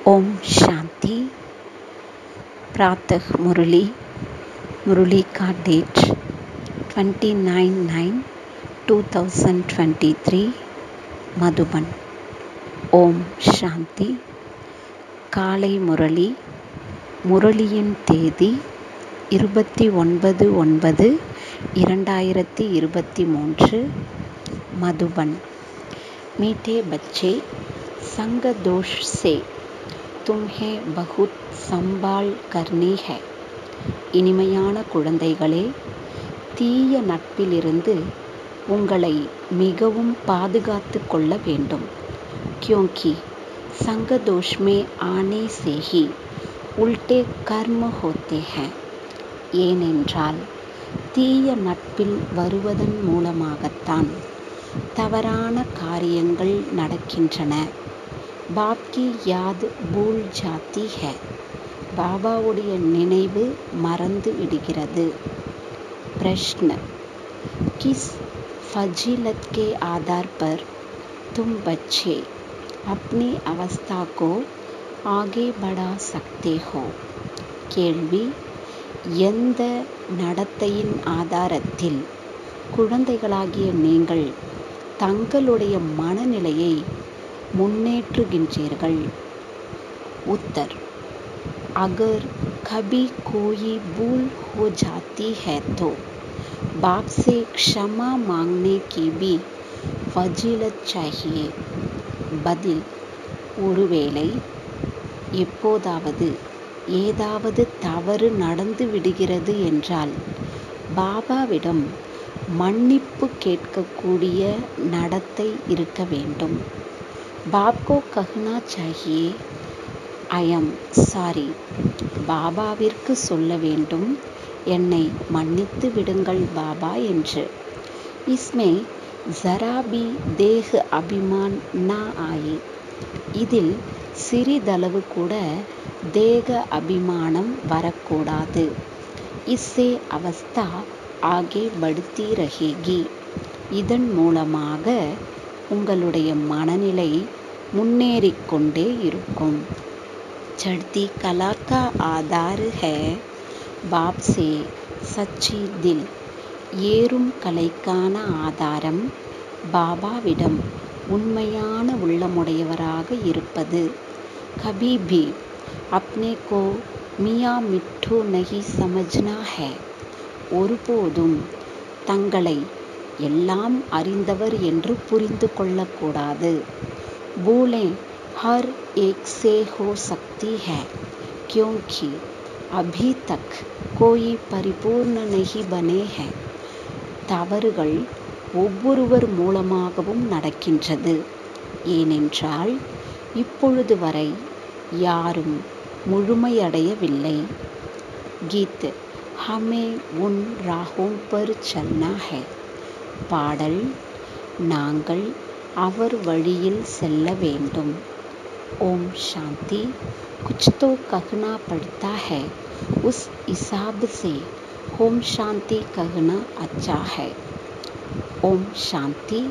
ओम शांति प्रातः मुरली मुरली का डेट 29 9 2023 மதுபன் ஓம் சாந்தி காலை முரளி முரளியின் தேதி இருபத்தி ஒன்பது ஒன்பது இரண்டாயிரத்தி இருபத்தி மூன்று மதுபன் मीठे बच्चे संग दोष से तुम्हें बहुत संभाल करनी है இனிமையான குழந்தைகளே தீய நட்பிலிருந்து உங்களை மிகவும் பாதுகாத்து கொள்ள வேண்டும் क्योंकि संग दोष में आने से ही उल्टे कर्म होते हैं ஏனென்றால் தீய நட்பில் வருவதன் மூலமாகத்தான் தவறான காரியங்கள் நடக்கின்றன பாப்கி யாத் பூல் ஜாத்தி ஹே பாபாவுடைய நினைவு மறந்து விடுகிறது प्रश्न किस फजीलत के आधार पर तुम बच्चे अपनी अवस्था को आगे बढ़ा सकते हो கேள்வி எந்த நடத்தையின் ஆதாரத்தில் குழந்தைகளாகிய நீங்கள் தங்களுடைய மனநிலையை முன்னேற்றுகின்றீர்கள் उत्तर अगर कभी कोई भूल हो जाती है तो बाप से क्षमा मांगने की भी फजीलत चाहिए பதில் ஒருவேளை எப்போதாவது ஏதாவது தவறு நடந்து விடுகிறது என்றால் பாபாவிடம் மன்னிப்பு கேட்கக்கூடிய நடத்தை இருக்க வேண்டும் பாப்கோ கஹ்னா சாஹியே ஐயம் சாரி பாபாவிற்கு சொல்ல வேண்டும் என்னை மன்னித்து விடுங்கள் பாபா என்று இஸ்மே ஜராபி தேக அபிமான் ந ஆயி இதில் சிறிதளவு கூட தேக அபிமானம் வரக்கூடாது இஸ்ஸே அவஸ்தா ஆகே படுத்தி ரஹேகி இதன் மூலமாக உங்களுடைய மனநிலை முன்னேறிக்கொண்டே இருக்கும் चढ़ती कला का आधार है बाप से सच्ची दिल ஏறும் கலைக்கான ஆதாரம் பாபாவிடம் உண்மையான உள்ளமுடையவராக இருப்பது கபி भी अपने को மியா மிட்டு நகி சமஜ்னா ஹே ஒருபோதும் தங்களை எல்லாம் அறிந்தவர் என்று புரிந்து கொள்ளக்கூடாது பூலே हर एक से हो सकती है क्योंकि अभी तक कोई परिपूर्ण नहीं बने हैं தவறுகள் ஒவ்வொருவர் மூலமாகவும் நடக்கின்றது ஏனென்றால் இப்பொழுது வரை யாரும் முழுமையடையவில்லை கீத் ஹமே உன் ராகோம் பர் சல்னா ஹே பாடல் நாங்கள் அவர் வழியில் செல்ல வேண்டும் ओम शांति कुछ तो कहना पड़ता है उस हिसाब से ओम शांति कहना अच्छा है ஓம் சாந்தி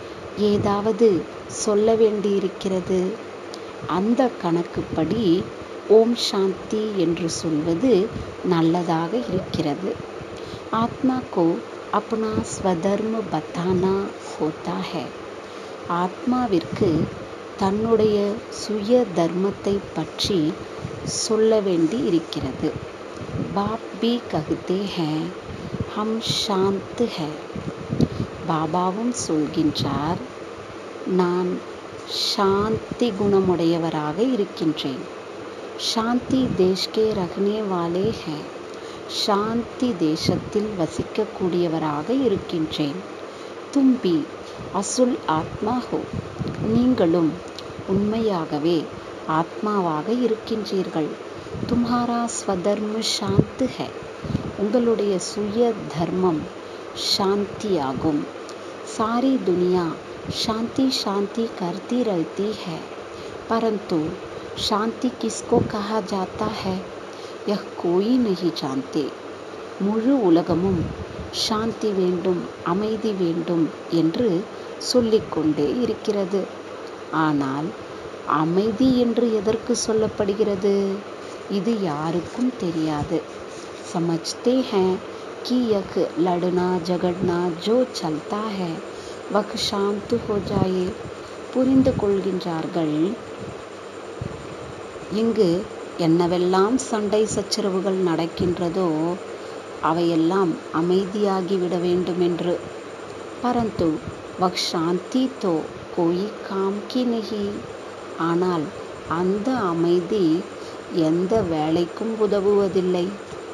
ஏதாவது சொல்ல வேண்டியிருக்கிறது அந்த கணக்குப்படி ஓம் சாந்தி என்று சொல்வது நல்லதாக இருக்கிறது ஆத்மா கோ அப்னா ஸ்வதர்ம பத்தானா ஹோத்தா ஹே ஆத்மாவிற்கு தன்னுடைய சுய தர்மத்தை பற்றி சொல்ல வேண்டி இருக்கிறது பாப் பி ககுதே ஹே ஹம் சாந்த் ஹே பாபாவும் சொல்கின்றார் நான் சாந்தி குணமுடையவராக இருக்கின்றேன் சாந்தி தேஷ்கே ரகனே வாலே ஹே சாந்தி தேசத்தில் வசிக்கக்கூடியவராக இருக்கின்றேன் தும்பி அசுல் ஆத்மா ஹோ நீங்களும் உண்மையாகவே ஆத்மாவாக இருக்கின்றீர்கள் தும்ஹாரா ஸ்வதர்ம சாந்த் ஹே உங்களுடைய சுய தர்மம் சாந்தியாகும் सारी दुनिया शांति शांति करती रहती है परंतु शांति किसको कहा जाता है यह कोई नहीं जानते முழு உலகமும் சாந்தி வேண்டும் அமைதி வேண்டும் என்று சொல்லிக்கொண்டே இருக்கிறது ஆனால் அமைதி என்று எதற்கு சொல்லப்படுகிறது இது யாருக்கும் தெரியாது समझते हैं कि यह लड़ना झगड़ना जो चलता है वह शांत हो जाए புரிந்து கொள்கின்றார்கள் இங்கு என்னவெல்லாம் சண்டை சச்சரவுகள் நடக்கின்றதோ அவையெல்லாம் அமைதியாகிவிட வேண்டுமென்று பரந்து வக் சாந்தி தோ கோயி காம் கி நகி ஆனால் அந்த அமைதி எந்த வேலைக்கும் உதவுவதில்லை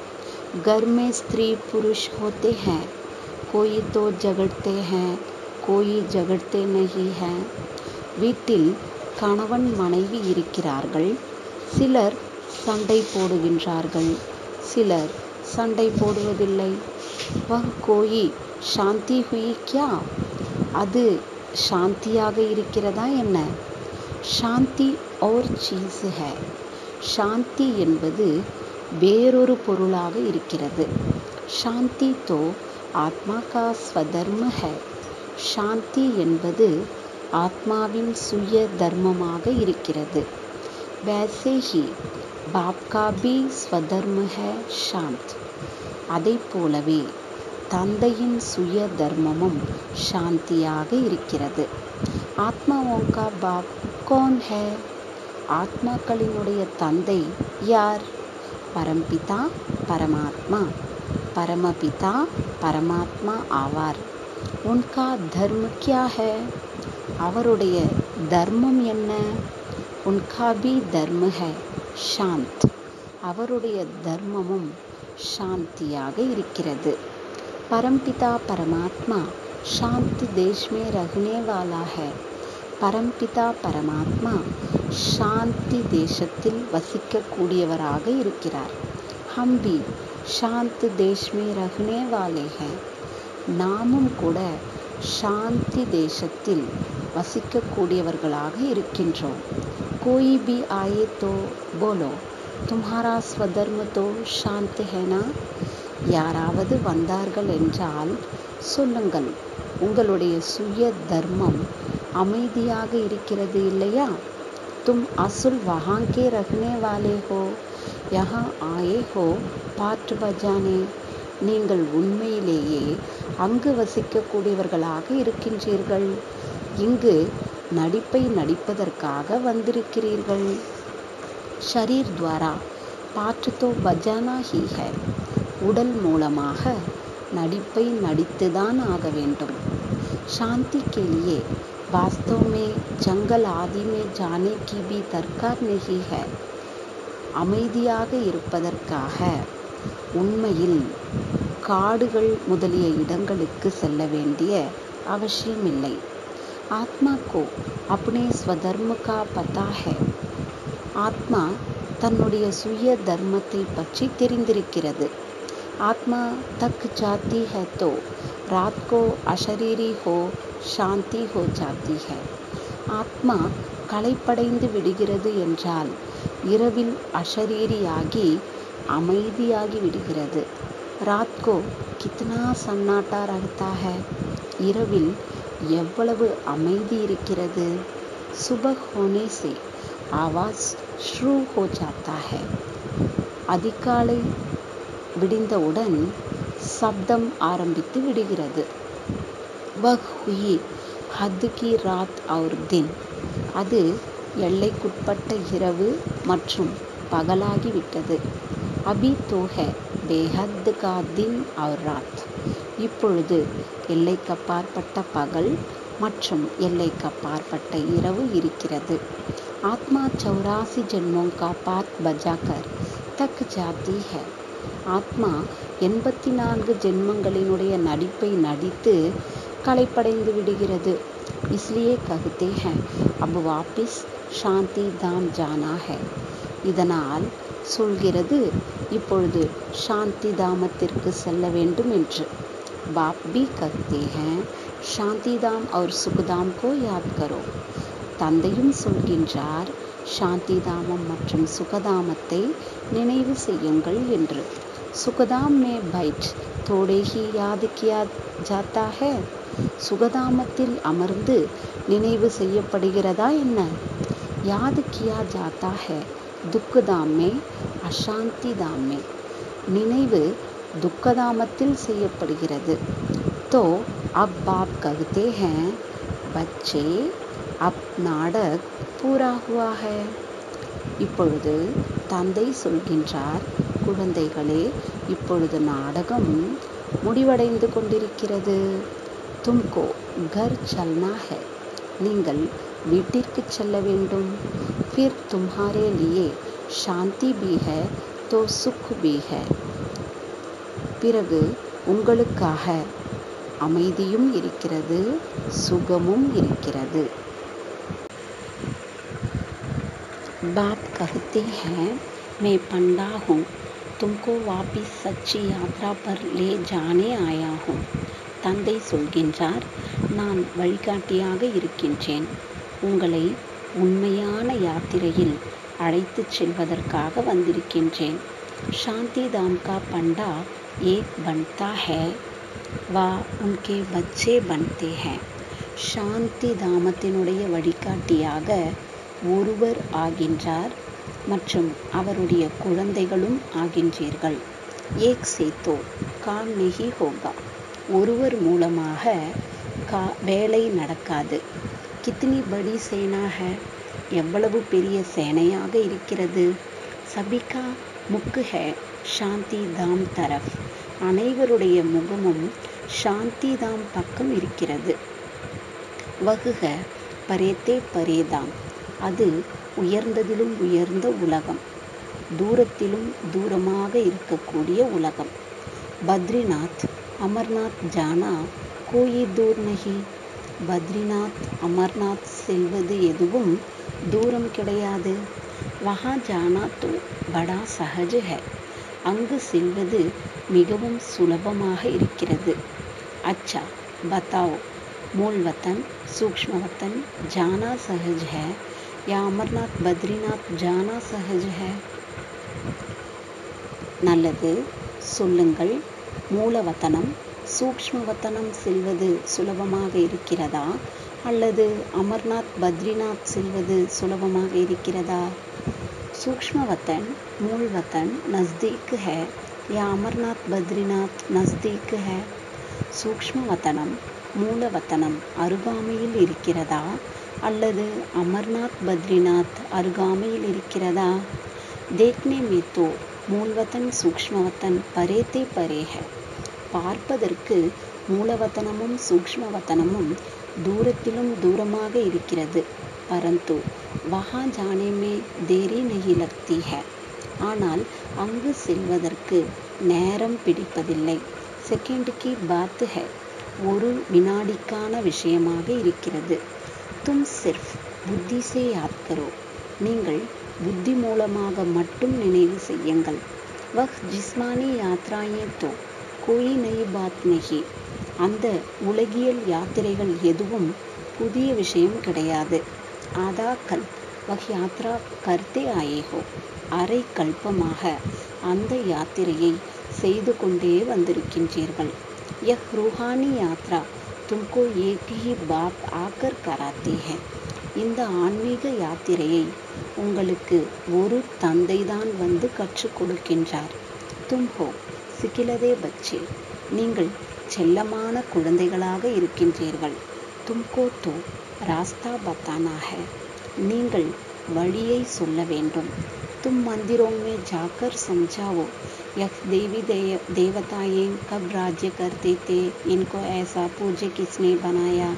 घर में स्त्री पुरुष होते हैं कोई तो झगड़ते हैं कोई झगड़ते नहीं है வீட்டில் கணவன் மனைவி இருக்கிறார்கள் சிலர் சண்டை போடுகின்றார்கள் சிலர் சண்டை போடுவதில்லை வஹ் கோயி சாந்தி ஹுயி கியா அது சாந்தியாக இருக்கிறதா என்ன சாந்தி ஓர் சீஸ் ஹே சாந்தி என்பது வேறொரு பொருளாக இருக்கிறது சாந்தி தோ ஆத்மா கா ஸ்வதர்ம ஹை சாந்தி என்பது ஆத்மாவின் சுய தர்மமாக இருக்கிறது वैसे ही बाप का भी स्वधर्म है शांत அதை போலவே தந்தையின் சுய தர்மமும் சாந்தியாக இருக்கிறது ஆத்மாவோங்கா பாப் கோன் ஹே ஆத்மாக்களினுடைய தந்தை யார் பரம்பிதா பரமாத்மா பரமபிதா பரமாத்மா ஆவார் உன்கா தர்ம கியா ஹே அவருடைய தர்மம் என்ன உன்கா பி தர்ம ஹே சாந்த் அவருடைய தர்மமும் சாந்தியாக இருக்கிறது பரம்பிதா பரமாத்மா शांति देश में रहने वाला है பரம்பிதா பரமாத்மா சாந்தி தேசத்தில் வசிக்கக்கூடியவராக இருக்கிறார் ஹம் பி சாந்த் தேஷ் மே ரஹ்னே வாலே ஹை நாமும் கூட சாந்தி தேசத்தில் வசிக்கக்கூடியவர்களாக இருக்கின்றோம் கோயி பி ஆயே தோ போலோ தும்ஹாரா ஸ்வதர்ம தோ சாந்த் ஹேனா யாராவது வந்தார்கள் என்றால் சொல்லுங்கள் உங்களுடைய சுய தர்மம் அமைதியாக இருக்கிறது இல்லையா तुम असल वहाँ के रहने वाले हो यहाँ आए हो பாட்டு பஜானே நீங்கள் உண்மையிலேயே அங்கு வசிக்கக்கூடியவர்களாக இருக்கின்றீர்கள் இங்கு நடிப்பை நடிப்பதற்காக வந்திருக்கிறீர்கள் ஷரீர் துவாரா பாட்டு தோ பஜானா ஹி ஹை உடல் மூலமாக நடிப்பை நடித்துதான் ஆக வேண்டும் शांति के लिए वास्तव में जंगल आदि में जाने की भी दरकार नहीं है அமைதியாக இருப்பதற்காக உண்மையில் காடுகள் முதலிய இடங்களுக்கு செல்ல வேண்டிய அவசியமில்லை ஆத்மா கோ அப்னே ஸ்வதர்ம கா பதா ஹை ஆத்மா தன்னுடைய சுய தர்மத்தை பற்றி தெரிந்திருக்கிறது ஆத்மா தக் ஜாத்தி है तो रात को अशरीरी हो சாந்தி हो जाती है ஆத்மா களைப்படைந்து விடுகிறது என்றால் இரவில் அஷரீரியாகி அமைதியாகி விடுகிறது ராத்கோ கித்னா சன்னாட்டா ரகத்தா है இரவில் எவ்வளவு அமைதி இருக்கிறது சுபஹ் ஹோனே से आवाज श्रू हो जाता है அதிகாலை விடிந்தவுடன் சப்தம் ஆரம்பித்து விடுகிறது வஹ் ஹுயி ஹத் கி ராத் और தின் அது எல்லைக்குட்பட்ட இரவு மற்றும் பகலாகிவிட்டது அபி தோ ஹை பேஹத் கா தின் और ராத் இப்பொழுது எல்லைக்கப்பாற்பட்ட பகல் மற்றும் எல்லைக்கப்பாற்பட்ட இரவு இருக்கிறது ஆத்மா சௌராசி ஜென்மோं का पाठ बजाकर தக் ஜாத்தி है ஆத்மா எண்பத்தி நான்கு ஜென்மங்களினுடைய நடிப்பை நடித்து களைப்படைந்து விடுகிறது इसलिए कहते हैं अब वापिस சாந்தி தாம் ஜானா है இதனால் சொல்கிறது இப்பொழுது சாந்தி தாமத்திற்கு செல்ல வேண்டும் என்று बाप भी कहते हैं சாந்தி தாம் और சுகதாம் को याद करो தந்தையும் சொல்கின்றார் சாந்தி தாமம் மற்றும் சுகதாமத்தை நினைவு செய்யுங்கள் என்று சுகதாம் மே பைட் தோடே ஹி யாத் கியா ஜாத்தா ஹே சுகதாமத்தில் அமர்ந்து நினைவு செய்யப்படுகிறதா என்ன याद किया जाता है துக்கதாம் மே அசாந்தி தாம் மே நினைவு துக்கதாமத்தில் செய்யப்படுகிறது तो अब बाप कहते हैं बच्चे अब नाटक पूरा हुआ है இப்பொழுது தந்தை சொல்கின்றார் குழந்தைகளே இப்பொழுது நாடகம் முடிவடைந்து கொண்டிருக்கிறது தும்கோ கர் சல்னா ஹை நீங்கள் வீட்டிற்கு செல்ல வேண்டும் फिर तुम्हारे लिए शांति भी है तो सुख भी है பிறகு உங்களுக்காக அமைதியும் இருக்கிறது சுகமும் இருக்கிறது बाप कहते हैं मैं पंडा हूँ तुमको वापिस सच्ची यात्रा पर ले जाने आया हूँ தந்தை சொல்கின்றார் நான் வழிகாட்டியாக இருக்கின்றேன் உங்களை உண்மையான யாத்திரையில் அழைத்துச் செல்வதற்காக வந்திருக்கின்றேன் சாந்தி தாம் கா பண்டா ஏக் பன்தா ஹே வா உன்கே பச்சே பன்தே ஹே சாந்தி தாமத்தினுடைய வழிகாட்டியாக ஒருவர் ஆகின்றார் மற்றும் அவருடைய குழந்தைகளும் ஆகின்றீர்கள் ஏக் சேத்தோ காம் நெகி ஹோகா ஒருவர் மூலமாக கா வேலை நடக்காது கித்னி படி சேனா ஹே எவ்வளவு பெரிய சேனையாக இருக்கிறது சபிகா முக்கு ஹே சாந்தி தாம் தரஃப் அனைவருடைய முகமும் சாந்தி தாம் பக்கம் இருக்கிறது வகுக பரேத்தே பரேதாம் அது உயர்ந்ததிலும் உயர்ந்த உலகம் தூரத்திலும் தூரமாக இருக்கக்கூடிய உலகம் பத்ரிநாத் அமர்நாத் ஜானா கோயி தூர் நகி பத்ரிநாத் அமர்நாத் செல்வது எதுவும் தூரம் கிடையாது வஹா ஜானா தோ படா சஹஜ் ஹை அங்கு செல்வது மிகவும் சுலபமாக இருக்கிறது அச்சா பத்தாவோ மூல் வத்தன் சூக்ஷ்ம வத்தன் ஜானா சஹஜ் है या अमरनाथ बद्रीनाथ जाना सहज है நல்லது சொல்லுங்கள் மூலவத்தனம் சூக்ஷ்மவத்தனம் செல்வது சுலபமாக இருக்கிறதா அல்லது அமர்நாத் பத்ரிநாத் செல்வது சுலபமாக இருக்கிறதா सूक्ष्मवतन मूल वतन नज़दीक है या अमरनाथ बद्रीनाथ नज़दीक है சூக்ஷ்மவத்தனம் மூலவத்தனம் அருகாமையில் இருக்கிறதா அல்லது அமர்நாத் பத்ரிநாத் அருகாமையில் இருக்கிறதா देखने में तो மூலவத்தன் சூக்ஷ்மவத்தன் பரேத்தே பரே है பார்ப்பதற்கு மூலவத்தனமும் சூக்ஷ்மவத்தனமும் தூரத்திலும் தூரமாக இருக்கிறது பரந்து வஹா ஜானே மே தேரி நகி லக்தி है ஆனால் அங்கு செல்வதற்கு நேரம் பிடிப்பதில்லை செகண்ட் கி பாத் है ஒரு வினாடிக்கான விஷயமாக இருக்கிறது தும் சிர்ஃப் புத்தி சே யாத் கரோ நீங்கள் புத்தி மூலமாக மட்டும் நினைவு செய்யுங்கள் வஹ் ஜிஸ்மானி யாத்ராயே தோ கோயி நயி பாத் நகி அந்த உலகியல் யாத்திரைகள் எதுவும் புதிய விஷயம் கிடையாது ஆதா கல்ப் வஹ் யாத்ரா கர்த்தே ஆயேகோ அரை கல்பமாக அந்த யாத்திரையை செய்து கொண்டே வந்திருக்கின்றீர்கள் यह रूहानी யாத்ரா तुमको एक ही बाप आकर कराती है இந்த ஆன்மீக யாத்திரையை உங்களுக்கு ஒரு தந்தைதான் வந்து கற்றுக் கொடுக்கின்றார் தும் ஹோ சிக்கிலதே பச்சே நீங்கள் செல்லமான குழந்தைகளாக இருக்கின்றீர்கள் தும்கோ தோ ராஸ்தா பத்தானா है நீங்கள் வழியை சொல்ல வேண்டும் तुम मंदिरों में जाकर समझाओ यह देवी देव देवताएं कब राज्य करते थे इनको ऐसा पूज्य किसने बनाया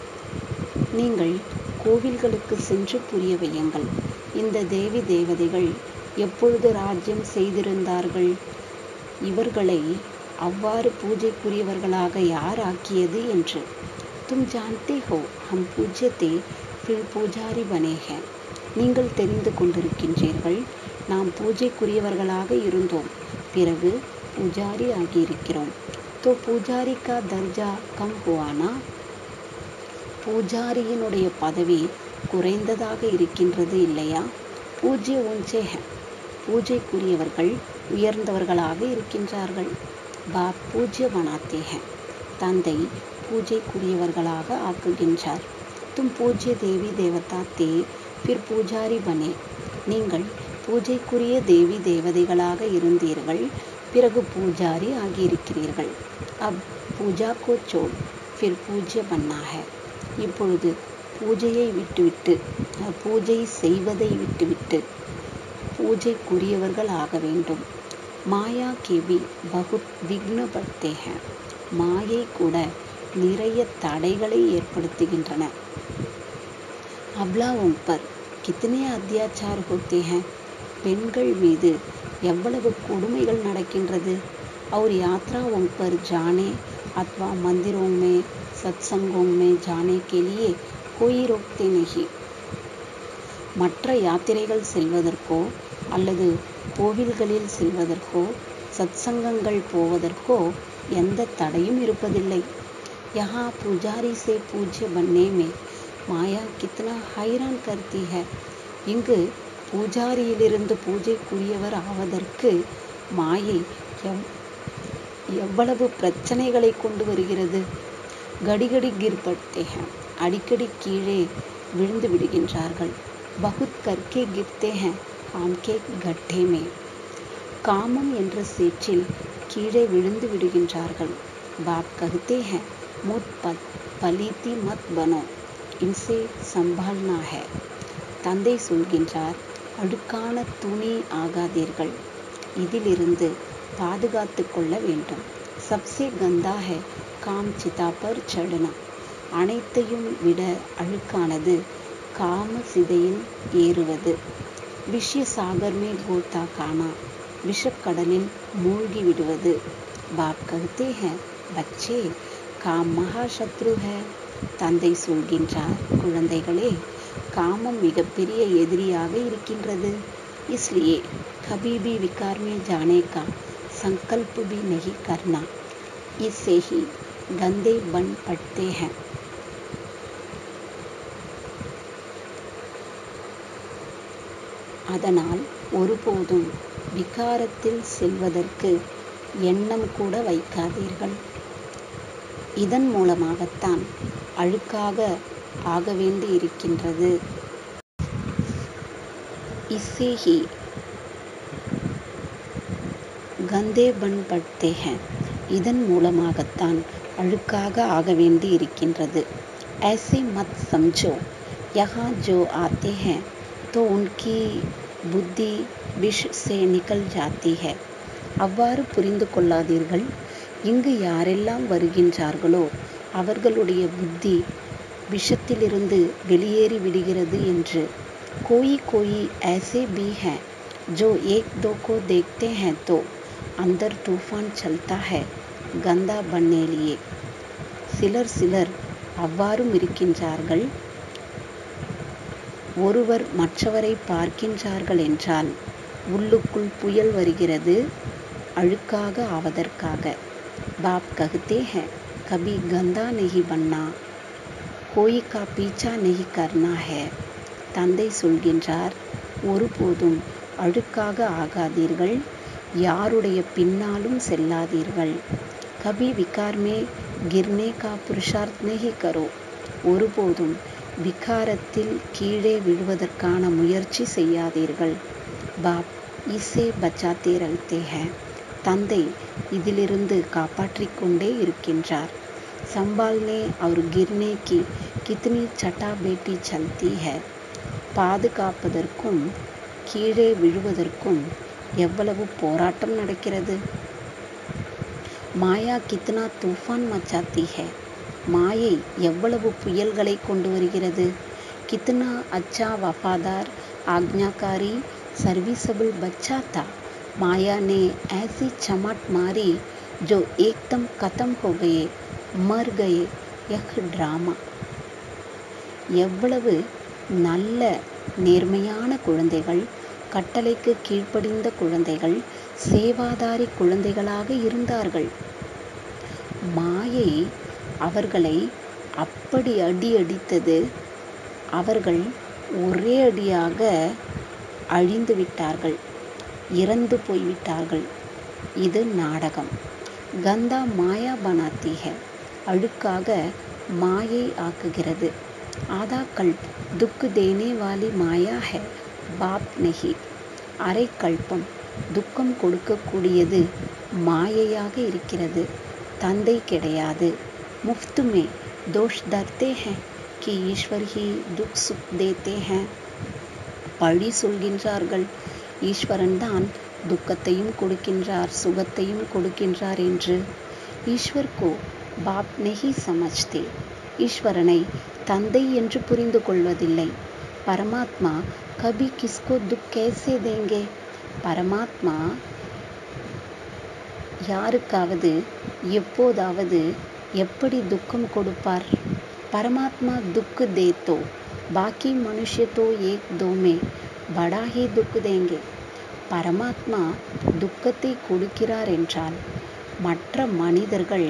நீங்கள் கோவில்களுக்கு சென்று புரிய வையுங்கள் இந்த தேவி தேவதைகள் எப்பொழுது ராஜ்யம் செய்திருந்தார்கள் இவர்களை அவ்வாறு பூஜைக்குரியவர்களாக யார் ஆக்கியது என்று தும் ஜான்தே ஹோ ஹம் பூஜ்யத்தே ஃபிர் பூஜாரி பனே ஹே நீங்கள் தெரிந்து கொண்டிருக்கின்றீர்கள் நாம் பூஜைக்குரியவர்களாக இருந்தோம் பிறகு பூஜாரி ஆகியிருக்கிறோம் தோ பூஜாரி கா தர்ஜா கம் ஹுவானா பூஜாரியினுடைய பதவி குறைந்ததாக இருக்கின்றது இல்லையா பூஜ்ய ஒன்றே ஹே பூஜைக்குரியவர்கள் உயர்ந்தவர்களாக இருக்கின்றார்கள் பாப் பூஜ்ய பனாத்தே ஹே தந்தை பூஜைக்குரியவர்களாக ஆக்குகின்றார் தும் பூஜ்ய தேவி தேவதா தே फिर பூஜாரி பனே நீங்கள் பூஜைக்குரிய தேவி தேவதைகளாக இருந்தீர்கள் பிறகு பூஜாரி ஆகியிருக்கிறீர்கள் அப் பூஜா கோ சோட் ஃபிர் பூஜ்ய பன்னா ஹை இப்பொழுது பூஜையை விட்டுவிட்டு பூஜை செய்வதை விட்டுவிட்டு பூஜைக்குரியவர்கள் ஆக வேண்டும் மாயா கேபி பகுத் விக்ன படுத்தே ஹை மாயை கூட நிறைய தடைகளை ஏற்படுத்துகின்றன அப்லாவோं पर कितने अत्याचार होते हैं பெண்கள் மீது எவ்வளவு கொடுமைகள் நடக்கின்றது और यात्राओं पर जाने अथवा मंदिरों में सत्संगों में जाने के लिए कोई रोकते नहीं மற்ற யாத்திரைகள் செல்வதற்கோ அல்லது கோவில்களில் செல்வதற்கோ சத்சங்கங்கள் போவதற்கோ எந்த தடையும் இருப்பதில்லை யஹா புஜாரி சே பூஜ்ய பன்னே மே மாயா கித்னா ஹைரான் கர்த்தி ஹை இங்கு பூஜாரியிலிருந்து பூஜைக்குரியவர் ஆவதற்கு மாயை எவ் எவ்வளவு பிரச்சனைகளை கொண்டு வருகிறது கடிகடி கிர்பட்டே ஹை அடிக்கடி கீழே விழுந்து விடுகின்றார்கள் பகுத் கற்கே கிர்த்தே ஹை காம்கே கட்டே மே காமம் என்ற சேற்றில் கீழே விழுந்து விடுகின்றார்கள் பாப் கஹ்தே ஹை முத் பத் பலித்தி மத் பனோ இன்சே சம்பால்னா ஹை தந்தை சொல்கின்றார் அழுக்கான துணி ஆகாதீர்கள் இதிலிருந்து பாதுகாத்து கொள்ள வேண்டும் சப்சே கந்தா ஹை காம் சிதா பர் சடனா அனைத்தையும் விட அழுக்கானது காம சிதையில் ஏறுவது விஷய சாகர்மே கோத்தா கானா விஷக்கடலில் மூழ்கி விடுவது பாப் கஹ்தே ஹை பச்சே காம் மகா சத்ரு ஹை தந்தை சொல்கின்றார் குழந்தைகளே காமம் மிகப்பெரிய எதிரியாக இருக்கின்றது इसलिए कभी भी विकार में जाने का संकल्प भी नहीं करना इससे ही गंदे बन पड़ते हैं அதனால் ஒருபோதும் விகாரத்தில் செல்வதற்கு எண்ணம் கூட வைக்காதீர்கள் இதன் மூலமாகத்தான் அழுக்காக ஆக வேண்டி இருக்கின்றது इससे ही கந்தே பன் பட்டே ஹை இதன் மூலமாகத்தான் அழுக்காக ஆக வேண்டி இருக்கின்றது ऐसे मत समझो यहाँ जो आते हैं तो उनकी புத்தி விஷ் சே நிக்கல் ஜாத்தி ஹை அவ்வாறு புரிந்து கொள்ளாதீர்கள் இங்கு யாரெல்லாம் வருகின்றார்களோ அவர்களுடைய புத்தி விஷத்திலிருந்து வெளியேறி விடுகிறது என்று कोई कोई ऐसे भी हैं जो एक दो को देखते हैं तो अंदर तूफान चलता है गंदा बनने लिए சிலர் சிலர் அவ்வாறும் இருக்கின்றார்கள் ஒருவர் மற்றவரை பார்க்கின்றார்கள் என்றால் உள்ளுக்குள் புயல் வருகிறது அழுக்காக ஆவதற்காக பாப் கஹ்தே ஹை கபி கந்தா நெஹி பன்னா கோயி கா பீச்சா நெஹி கர்னா ஹை தந்தை சொல்கின்றார் ஒருபோதும் அழுக்காக ஆகாதீர்கள் யாருடைய பின்னாலும் செல்லாதீர்கள் கபி விகார்மே கிர்னே கா புருஷார்த் நெஹி கரோ ஒருபோதும் விகாரத்தில் கீழே விழுவதற்கான முயற்சி செய்யாதீர்கள் பாப் இசே பச்சாத்தே ரகத்தே ஹை தந்தை இதிலிருந்து காப்பாற்றிக் கொண்டே இருக்கின்றார் சம்பால்னே और गिरने की कितनी चटा बेटी चलती है பாதுகாப்பதற்கும் கீழே விழுவதற்கும் எவ்வளவு போராட்டம் நடக்கிறது மாயா கித்னா தூஃபான் மச்சாத்தி ஹை மாயை எவ்வளவு புயல்களை கொண்டு வருகிறது கித்னா அச்சா வஃபாதார் ஆக்ஞாकारी सर्विसबल बच्चा था माया ने ऐसी चमट मारी जो एकदम खत्म हो गए मर गए यह ड्रामा எவ்வளவு நல்ல நேர்மையான குழந்தைகள் கட்டளைக்கு கீழ்ப்படிந்த குழந்தைகள் சேவாதாரி குழந்தைகளாக இருந்தார்கள் மாயை அவர்களை அப்படி அடி அடித்தது அவர்கள் ஒரே அடியாக அழிந்து விட்டார்கள் இறந்து போய்விட்டார்கள் இது நாடகம் கந்தா மாயா பனாத்தி ஹை அழுக்காக மாயை ஆக்குகிறது आधा कल्प दुख देने वाली माया है बाप नहीं அரை கல்பம் துக்கம் கொடுக்கக்கூடியது மாயையாக இருக்கிறது தந்தை கிடையாது मुफ्त में दोष डरते हैं कि ईश्वर ही दुख सुख देते हैं பழி சொல்கின்றார்கள் ஈஸ்வரன் தான் துக்கத்தையும் கொடுக்கின்றார் சுகத்தையும் கொடுக்கின்றார் என்று ஈஸ்வர் கோ பாப் நெஹி சமஜ்தே ஈஸ்வரனை தந்தை என்று புரிந்து கொள்வதில்லை பரமாத்மா கபி கிஸ்கோ துக் கேசே தேங்கே பரமாத்மா யாருக்காவது எப்போதாவது எப்படி துக்கம் கொடுப்பார் பரமாத்மா துக்கு தேத்தோ பாக்கி மனுஷ்ய தோ ஏக் தோமே படா ஹி துக்கு தேங்கே பரமாத்மா துக்கத்தை கொடுக்கிறார் என்றால் மற்ற மனிதர்கள்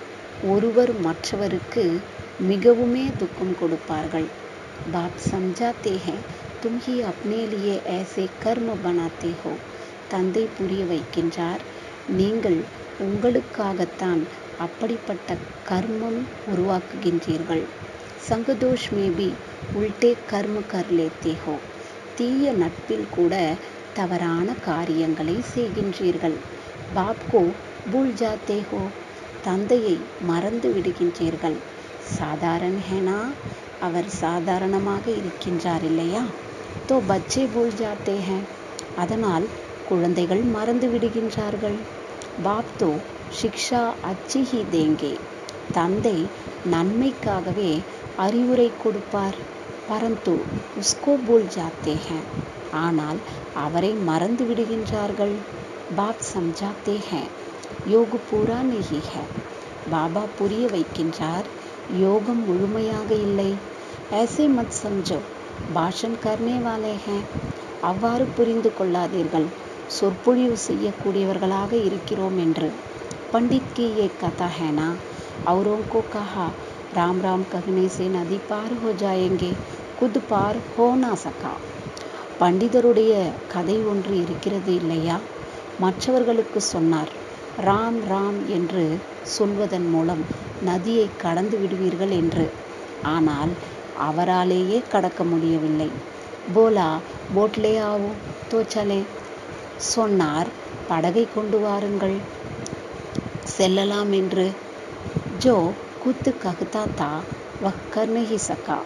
ஒருவர் மற்றவருக்கு மிகவுமே துக்கம் கொடுப்பார்கள் பாப் சம்ஜாத்தே ஹே தும் ஹி அப்னே லியே ஏசே கர்ம பனாத்தே ஹோ தந்தை புரிய வைக்கின்றார் நீங்கள் உங்களுக்காகத்தான் அப்படிப்பட்ட கர்மம் உருவாக்குகின்றீர்கள் சங்கதோஷ் மேபி உல்டே கர்ம கர் லேத்தே ஹோ தீய நட்பில் கூட தவறான காரியங்களை செய்கின்றீர்கள் பாப்கோ பூல் ஜாத்தே ஹோ தந்தையை மறந்து விடுகின்றீர்கள் சாதாரண ஹேனா அவர் சாதாரணமாக இருக்கின்றார் இல்லையா தோ பச்சே பூல் ஜாத்தே ஹே அதனால் குழந்தைகள் மறந்து விடுகின்றார்கள் பாப் தோ சிக்ஷா அச்சி ஹி தேங்கே தந்தை நன்மைக்காகவே அறிவுரை கொடுப்பார் பரந்து உஸ்கோ பூல் ஜாத்தே ஹே ஆனால் அவரை மறந்து விடுகின்றார்கள் பாப் சம்ஜாத்தே ஹே யோகு பூரா நெஹி ஹே பாபா புரிய வைக்கின்றார் யோகம் முழுமையாக இல்லை ऐसे மத் சம்ஜோ பாஷன் கர்னே வாலே ஹே அவ்வாறு புரிந்து கொள்ளாதீர்கள் சொற்பொழிவு செய்யக்கூடியவர்களாக இருக்கிறோம் என்று पंडित की ये कथा है ना औरों को कहा राम राम कहने से नदी पार हो जाएंगे खुद पार हो ना सका பண்டிதருடைய கதை ஒன்று இருக்கிறது இல்லையா மற்றவர்களுக்கு சொன்னார் ராம் ராம் என்று சொல்வதன் மூலம் நதியை கடந்து விடுவீர்கள் என்று ஆனால் அவராலேயே கடக்க முடியவில்லை போலா போட்லே ஆவோ தோச்சலே சொன்னார் படகை கொண்டு வாருங்கள் செல்லலாம் என்று ஜோ குத்து ககுதா தா வக்கர் நஹி சக்கா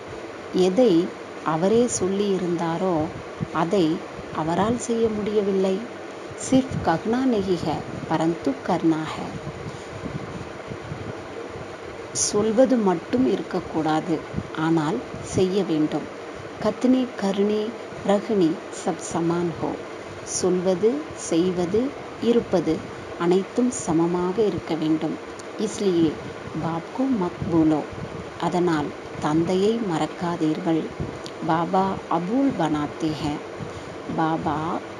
எதை அவரே சொல்லி இருந்தாரோ அதை அவரால் செய்ய முடியவில்லை சிர்ஃப் கக்னா நெகி ஹே பரந்து கர்னா ஹே சொல்வது மட்டும் இருக்கக்கூடாது ஆனால் செய்ய வேண்டும் கத்னி கருணி ரகுனி சப் சமான் ஹோ சொல்வது செய்வது இருப்பது அனைத்தும் சமமாக இருக்க வேண்டும் இஸ்லியே பாப்கோ மக்பூலோ அதனால் தந்தையை மறக்காதீர்கள் பாபா அபூல் பனாத்தே ஹே பாபா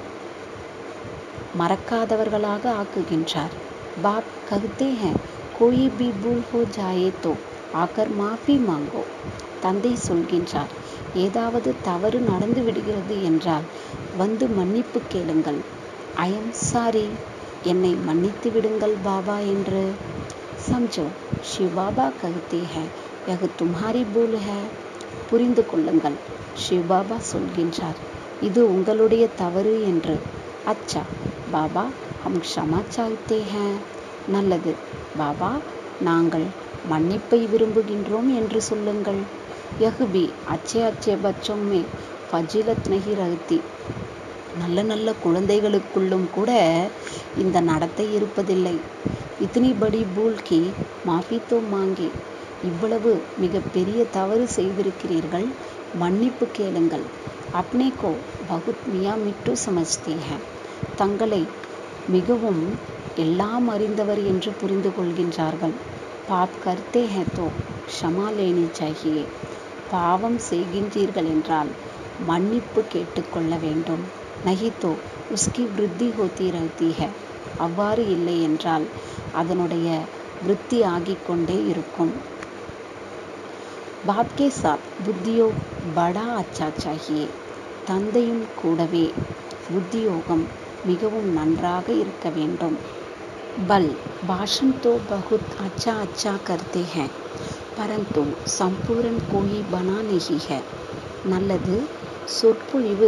மறக்காதவர்களாக ஆக்குகின்றார் பாப் ககுத்தே ஹே கோயி பி பூல் ஹோ ஜாயே தோ ஆக்கர் மாஃபி மாங்கோ தந்தை சொல்கின்றார் ஏதாவது தவறு நடந்து விடுகிறது என்றால் வந்து மன்னிப்பு கேளுங்கள் ஐ எம் சாரி என்னை மன்னித்து விடுங்கள் பாபா என்று சம்ஜோ சிவ பாபா ககுத்தே ஹே யகு தும்ஹாரி பூல் ஹே புரிந்து கொள்ளுங்கள் சிவ பாபா சொல்கின்றார் இது உங்களுடைய தவறு என்று அச்சா பாபா ஹம் க்ஷமா சாய்த்தே ஹே நல்லது பாபா நாங்கள் மன்னிப்பை விரும்புகின்றோம் என்று சொல்லுங்கள் யகுபி அச்சே அச்சே பச்சோமே ஃபஜிலத் நகி ரகத்தி நல்ல நல்ல குழந்தைகளுக்குள்ளும் கூட இந்த நடத்தை இருப்பதில்லை இத்தனி படி பூல்கி மாஃபி தோ மாங்கி இவ்வளவு மிக பெரிய தவறு செய்திருக்கிறீர்கள் மன்னிப்பு கேளுங்கள் அப்னே கோ பகுத் மியா மிட்டு சமஜ்தே ஹே தங்களை மிகவும் எல்லாம் அறிந்தவர் என்று புரிந்து கொள்கின்றார்கள் பாப் கர்த்தே ஹே தோ க்ஷமா லேனி சாகியே பாவம் செய்கின்றீர்கள் என்றால் மன்னிப்பு கேட்டுக்கொள்ள வேண்டும் நகி தோ உஸ்கி விருத்தி ஹோத்தி ரஹத்தி ஹே அவ்வாறு இல்லை என்றால் அதனுடைய விருத்தி ஆகிக் கொண்டே இருக்கும் பாப்கே சாத் புத்தியோ படா அச்சா சாகியே தந்தையும் கூடவே புத்தியோகம் மிகவும் நன்றாக இருக்க வேண்டும் பல் பாஷன் தோ பகுத் அச்சா அச்சா கர்த்தே ஹே பரந்து சம்பூரன் கோயி பனா நஹி ஹை நல்லது சொற்பொழிவு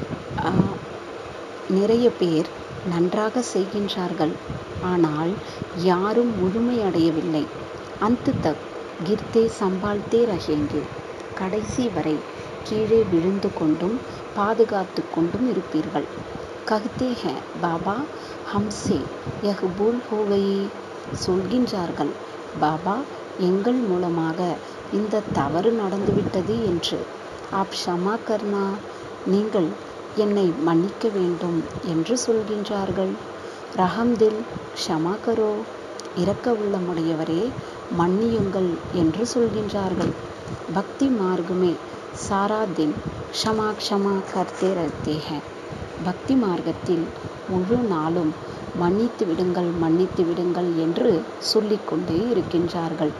நிறைய பேர் நன்றாக செய்கின்றார்கள் ஆனால் யாரும் முழுமையடையவில்லை அந்த் தக் கிர்தே சம்பால்தே ரஹேங்கே கடைசி வரை கீழே விழுந்து கொண்டும் பாதுகாத்து கொண்டும் இருப்பீர்கள் கஹ்தே ஹே பாபா ஹம்சே யஹ் பூல் ஹோ கயி சொல்கின்றார்கள் பாபா எங்கள் மூலமாக இந்த தவறு நடந்துவிட்டது என்று ஆப் க்ஷமா கர்னா நீங்கள் என்னை மன்னிக்க வேண்டும் என்று சொல்கின்றார்கள் ரஹம் தில் க்ஷமா கரோ இரக்க உள்ளமுடையவரே மன்னியுங்கள் என்று சொல்கின்றார்கள் பக்தி மார்க்குமே சாரா தின் க்ஷமா க்ஷமா கர்த்தே ரஹ்தே ஹை பக்தி மார்க்கத்தில் முழு நாளும் மன்னித்து விடுங்கள் மன்னித்து விடுங்கள் என்று சொல்லிக்கொண்டே இருக்கின்றார்கள்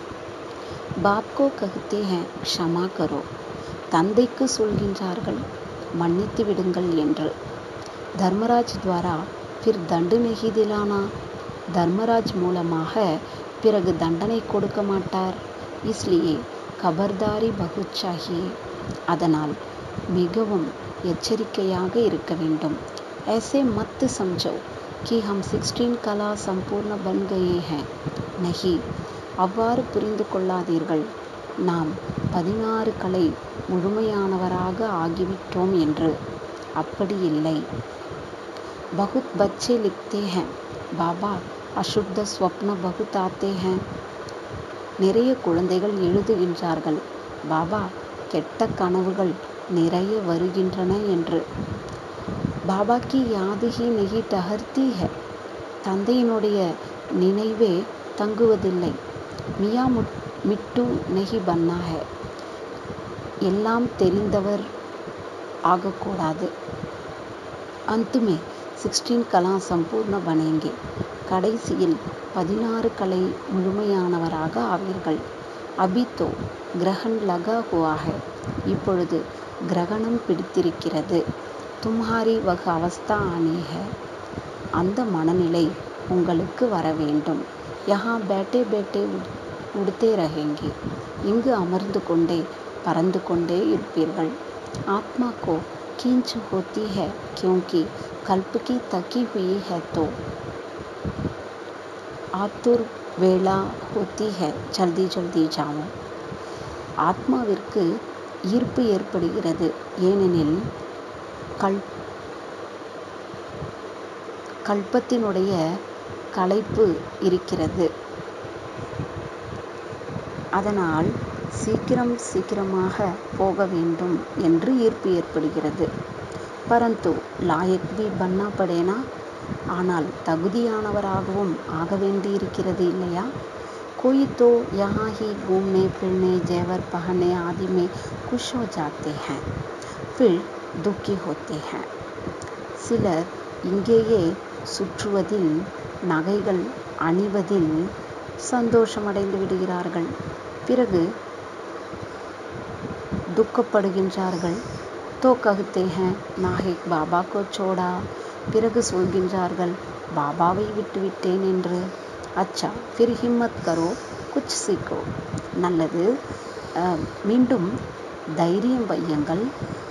பாப்கோ கஹ்தே ஹை க்ஷமா கரோ தந்தைக்கு சொல்கின்றார்கள் மன்னித்து விடுங்கள் என்று தர்மராஜ் துவாரா பிர் தண்டு நெகி திலானா தர்மராஜ் மூலமாக பிறகு தண்டனை கொடுக்க மாட்டார் இஸ்லியே கபர்தாரி பகுத் சாஹியே அதனால் மிகவும் எச்சரிக்கையாக இருக்க வேண்டும் ऐसे मत समझो कि हम சிக்ஸ்டீன் கலா சம்பூர்ண பன் கயே हैं நஹி அவ்வாறு புரிந்து கொள்ளாதீர்கள் நாம் பதினாறு கலை முழுமையானவராக ஆகிவிட்டோம் என்று அப்படி இல்லை பகுத் பச்சே லிக்தே हैं பாபா அசுத்த ஸ்வப்ன பகுத் ஆத்தே हैं நிறைய குழந்தைகள் எழுதுகின்றார்கள் பாபா கெட்ட கனவுகள் நிறைய வருகின்றன என்று பாபா கி யாது ஹி நெகி டஹர்த்தி ஹை தந்தையினுடைய நினைவே தங்குவதில்லை மியா மிட்டு நெகி பன்னா ஹை எல்லாம் தெரிந்தவர் ஆகக்கூடாது அந்துமே சிக்ஸ்டீன் கலா சம்பூர்ண பனேங்கே கடைசியில் பதினாறு கலை முழுமையானவராக ஆவீர்கள் அபித்தோ கிரகண் லகா ஹுவா ஹை இப்பொழுது கிரகணம் பிடித்திருக்கிறது தும்ஹாரி வகு அவஸ்தா ஆனி ஹை அந்த மனநிலை உங்களுக்கு வர வேண்டும் யஹா பேட்டே பேட்டே உடுத்தே ரஹேங்கே இங்கு அமர்ந்து கொண்டே பறந்து கொண்டே இருப்பீர்கள் ஆத்மா கோ கீஞ்ச் ஹோத்தி ஹை கியோங்கி கல்ப் கி தக்கி ஹுயி ஹை தோ ஆத்துர் வேளா ஹோத்தி ஹை ஜல்தி ஜல்தி ஜாவோ ஆத்மாவிற்கு ஈர்ப்பு ஏற்படுகிறது ஏனெனில் கல் கல்பத்தினுடைய களைப்பு இருக்கிறது அதனால் சீக்கிரம் சீக்கிரமாக போக வேண்டும் என்று ஈர்ப்பு ஏற்படுகிறது பரந்து லாயக் பி பன்னா படேனா ஆனால் தகுதியானவராகவும் ஆக வேண்டியிருக்கிறது இல்லையா कोई तो यहाँ ही घूमने फिरने जेवर पहनने आदि में खुश हो जाते हैं फिर दुखी होते हैं சிலர் இங்கேயே சுற்றுவதில் நகைகள் அணிவதில் சந்தோஷமடைந்து விடுகிறார்கள் பிறகு துக்கப்படுகின்றார்கள் தோ ககுத்தே ஹேன் நாஹிக் பாபா கோ சோடா பிறகு சொல்கின்றார்கள் பாபாவை விட்டுவிட்டேன் என்று அச்சா ஃபிர் ஹிம்மத் கரோ குச் சீக்கோ நல்லது மீண்டும் தைரியம் வையுங்கள்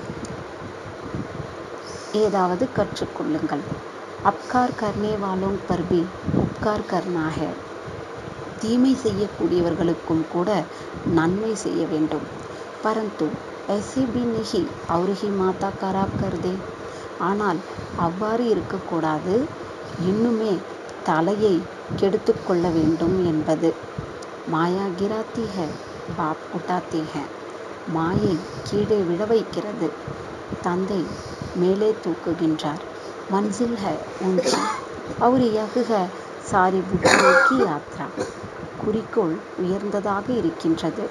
ஏதாவது கற்றுக்கொள்ளுங்கள் அப்கார் கர்னே வாலோங் பர்பி உப்கார் கர்னா ஹே தீமை செய்யக்கூடியவர்களுக்கும் கூட நன்மை செய்ய வேண்டும் பரந்து ऐसे भी नहीं और ही மாதா கராப் கர்தே ஆனால் அவ்வாறு இருக்கக்கூடாது இன்னுமே தலையை கெடுத்து கொள்ள வேண்டும் என்பது மாயா கிராத்தி ஹே பாப் உட்டாத்தி ஹே மாயை கீழே விழ வைக்கிறது தந்தை மேலே தூக்குகின்றார் மன்சில் ஹே ஊஞ்சி அவர் யகுக சாரி புத்தியோக்கி யாத்ரா குறிக்கோள் உயர்ந்ததாக இருக்கின்றது